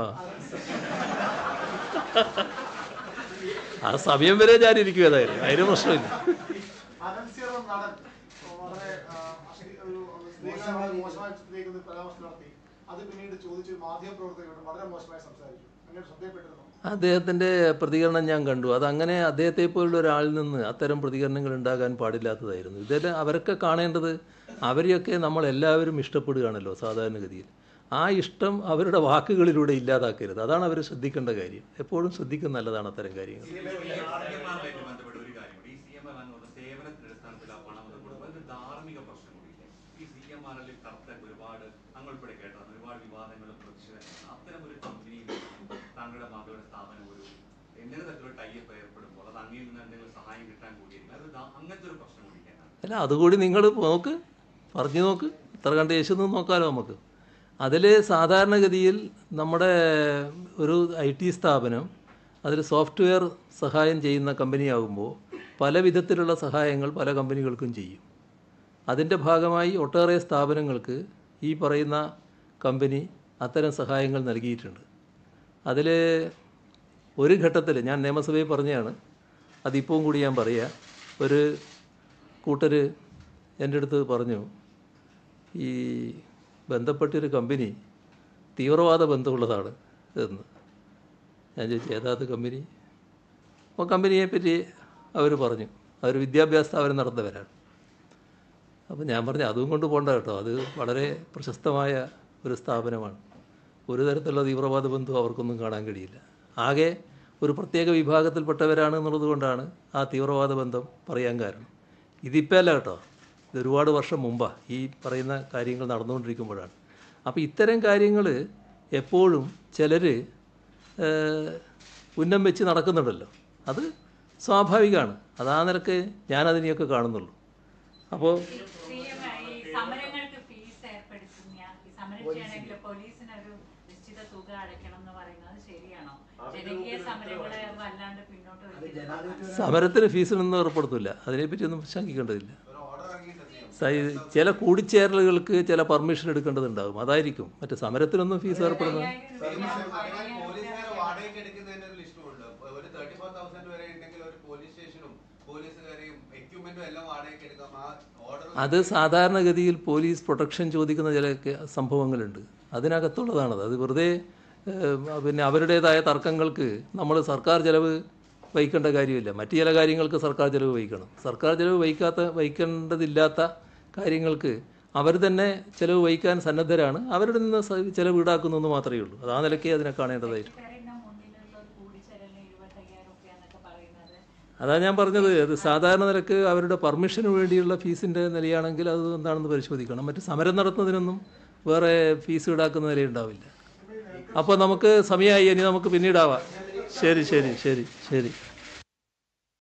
ആ സമയം വരെ ഞാൻ ഇരിക്കും ഏതായാലും അതിന് പ്രശ്നമില്ല അലൻസിയർ എന്ന നടൻ വളരെ ആ, അശ്ലീ- ഒരു സ്ത്രീകളെ മോശമായി ചിത്രീകരിക്കുന്ന ഒരു പരാമർശം നടത്തി അത് പിന്നീട് ചോദിച്ചു മാധ്യമ പ്രവർത്തകരോട് വളരെ മോശമായി സംസാരിച്ചു അങ്ങനെ ശ്രദ്ധയപ്പെട്ടിരുന്നു അദ്ദേഹത്തിൻ്റെ പ്രതികരണം ഞാൻ കണ്ടു അതങ്ങനെ അദ്ദേഹത്തെ പോലുള്ള ഒരാളിൽ നിന്ന് അത്തരം പ്രതികരണങ്ങൾ ഉണ്ടാകാൻ പാടില്ലാത്തതായിരുന്നു ഇതെല്ലാം അവരൊക്കെ കാണേണ്ടത് അവരെയൊക്കെ നമ്മൾ എല്ലാവരും ഇഷ്ടപ്പെടുകയാണല്ലോ സാധാരണഗതിയിൽ ആ ഇഷ്ടം അവരുടെ വാക്കുകളിലൂടെ ഇല്ലാതാക്കരുത് അതാണ് അവർ ശ്രദ്ധിക്കേണ്ട കാര്യം എപ്പോഴും ശ്രദ്ധിക്കുന്ന നല്ലതാണ് അത്തരം കാര്യങ്ങൾ സി എം ആറുമായിട്ട് ബന്ധപ്പെട്ട ഒരു കാര്യം കൂടി. ഈ സി എം ആർ എന്ന് പറഞ്ഞ സേവനത്തിന്റെ അടിസ്ഥാനത്തിൽ ആ പണം അത് കൊടുക്കും അതൊരു ധാർമ്മിക പ്രശ്നം കൂടിയില്ലേ ഈ സി എം ആറിൽ കറക്റ്റ് ഒരുപാട് താങ്കൾ ഇവിടെ കേട്ടത് ഒരുപാട് വിവാദങ്ങളും പ്രതിഷേധങ്ങളും അത്തരം ഒരു കമ്പനിയിൽ താങ്കളുടെ മകളുടെ സ്ഥാപനം ഒരു എന്തെങ്കിലും തരത്തിലുള്ള ടൈപ്പ് ഏർപ്പെടുമ്പോൾ അത് അങ്ങിൽ നിന്ന് എന്തെങ്കിലും സഹായം കിട്ടാൻ കൂടിയിരിക്കും അത് ദാ- അങ്ങനത്തെ ഒരു പ്രശ്നം കൂടിയിട്ടാണ് അല്ല അതുകൂടി നിങ്ങൾ നോക്ക് പറഞ്ഞു നോക്ക് എത്ര കണ്ട് യേശു നോക്കാലോ നമുക്ക് അതിൽ സാധാരണഗതിയിൽ നമ്മുടെ ഒരു ഐ ടി സ്ഥാപനം അതിൽ സോഫ്റ്റ്വെയർ സഹായം ചെയ്യുന്ന കമ്പനിയാകുമ്പോൾ പല വിധത്തിലുള്ള സഹായങ്ങൾ പല കമ്പനികൾക്കും ചെയ്യും അതിൻ്റെ ഭാഗമായി ഒട്ടേറെ സ്ഥാപനങ്ങൾക്ക് ഈ പറയുന്ന കമ്പനി അത്തരം സഹായങ്ങൾ നൽകിയിട്ടുണ്ട് അതിൽ ഒരു ഘട്ടത്തിൽ ഞാൻ നിയമസഭയിൽ പറഞ്ഞതാണ് അതിപ്പോഴും കൂടി ഞാൻ പറയാം ഒരു കൂട്ടർ എൻ്റെ അടുത്ത് പറഞ്ഞു ഈ ബന്ധപ്പെട്ടൊരു കമ്പനി തീവ്രവാദ ബന്ധമുള്ളതാണ് എന്ന് ഞാൻ ചോദിച്ചു ഏതാത് കമ്പനി അപ്പോൾ കമ്പനിയെ പറ്റി അവർ പറഞ്ഞു അവർ വിദ്യാഭ്യാസ സ്ഥാപനം നടന്നവരാണ് അപ്പോൾ ഞാൻ പറഞ്ഞു അതും കൊണ്ട് പോകണ്ട കേട്ടോ അത് വളരെ പ്രശസ്തമായ ഒരു സ്ഥാപനമാണ് ഒരു തരത്തിലുള്ള തീവ്രവാദ ബന്ധം അവർക്കൊന്നും കാണാൻ കഴിയില്ല ആകെ ഒരു പ്രത്യേക വിഭാഗത്തിൽപ്പെട്ടവരാണ് എന്നുള്ളത് കൊണ്ടാണ് ആ തീവ്രവാദ ബന്ധം പറയാൻ കാരണം ഇതിപ്പോൾ അല്ല കേട്ടോ ഇത് ഒരുപാട് വർഷം മുമ്പാണ് ഈ പറയുന്ന കാര്യങ്ങൾ നടന്നുകൊണ്ടിരിക്കുമ്പോഴാണ് അപ്പോൾ ഇത്തരം കാര്യങ്ങൾ എപ്പോഴും ചിലർ ഉന്നം വെച്ച് നടക്കുന്നുണ്ടല്ലോ അത് സ്വാഭാവികമാണ് അത് ആ നിരക്ക് ഞാനതിനെയൊക്കെ കാണുന്നുള്ളൂ അപ്പോൾ CM ഈ സമരങ്ങൾക്ക് ഫീസ് ഏർപ്പെടുത്തുന്ന ഈ സമരം ചെയ്യണമെങ്കിൽ പോലീസിന് ഒരു നിശ്ചിത തുക അടയ്ക്കണം എന്ന് പറയുന്നത് ശരിയാണോ ജനകീയ സമരങ്ങളെ വല്ലാണ്ട് പിന്നോട്ട് വലിക്കുന്നത് സമരത്തിന് ഫീസിനൊന്നും ഏർപ്പെടുത്തില്ല അതിനെപ്പറ്റി ഒന്നും ശങ്കിക്കേണ്ടതില്ല സൈ- ചില കൂടിച്ചേരലുകൾക്ക് ചില പെർമിഷൻ എടുക്കേണ്ടതുണ്ടാകും അതായിരിക്കും മറ്റേ സമരത്തിനൊന്നും ഫീസ് ഏർപ്പെടുന്നത് പോലീസുകാരെ വാടകയ്ക്ക് എടുക്കുന്നതിന്റെ ഒരു ലിസ്റ്റുമുണ്ട് ഒരു തേർട്ടി ഫോർ തൗസൻഡ് വരെ ഉണ്ടെങ്കിൽ ഒരു പോലീസ് സ്റ്റേഷനും പോലീസുകാരെയും എക്യുപ്മെന്റും എല്ലാം വാടകയ്ക്ക് എടുക്കാം ആ ഓർഡർ അത് സാധാരണഗതിയിൽ പോലീസ് പ്രൊട്ടക്ഷൻ ചോദിക്കുന്ന ചില കെ- സംഭവങ്ങളുണ്ട് അതിനകത്തുള്ളതാണത് അത് വെറുതെ ഏഹ്, പിന്നെ അവരുടേതായ തർക്കങ്ങൾക്ക് നമ്മൾ സർക്കാർ ചിലവ് വഹിക്കേണ്ട കാര്യമില്ല മറ്റു ചില കാര്യങ്ങൾക്ക് സർക്കാർ ചിലവ് വഹിക്കണം സർക്കാർ ചിലവ് വഹിക്കാത്ത വഹിക്കേണ്ടതില്ലാത്ത കാര്യങ്ങൾക്ക് അവർ തന്നെ ചിലവ് വഹിക്കാൻ സന്നദ്ധരാണ് അവരുടെ നിന്ന് സ- ചിലവ് ഈടാക്കുന്നു എന്ന് മാത്രമേ ഉള്ളൂ അത് ആ നിലയ്ക്ക് അതിനെ കാണേണ്ടതായിട്ട് അതാ ഞാൻ പറഞ്ഞത് അത് സാധാരണ നിരക്ക് അവരുടെ പെർമിഷന് വേണ്ടിയുള്ള ഫീസിൻ്റെ നിലയാണെങ്കിൽ അത് എന്താണെന്ന് പരിശോധിക്കണം മറ്റ് സമരം നടത്തുന്നതിനൊന്നും വേറെ ഫീസ് ഈടാക്കുന്ന നിലയുണ്ടാവില്ല അപ്പോൾ നമുക്ക് സമയമായി ഇനി നമുക്ക് പിന്നീടാവാം ശരി ശരി ശരി ശരി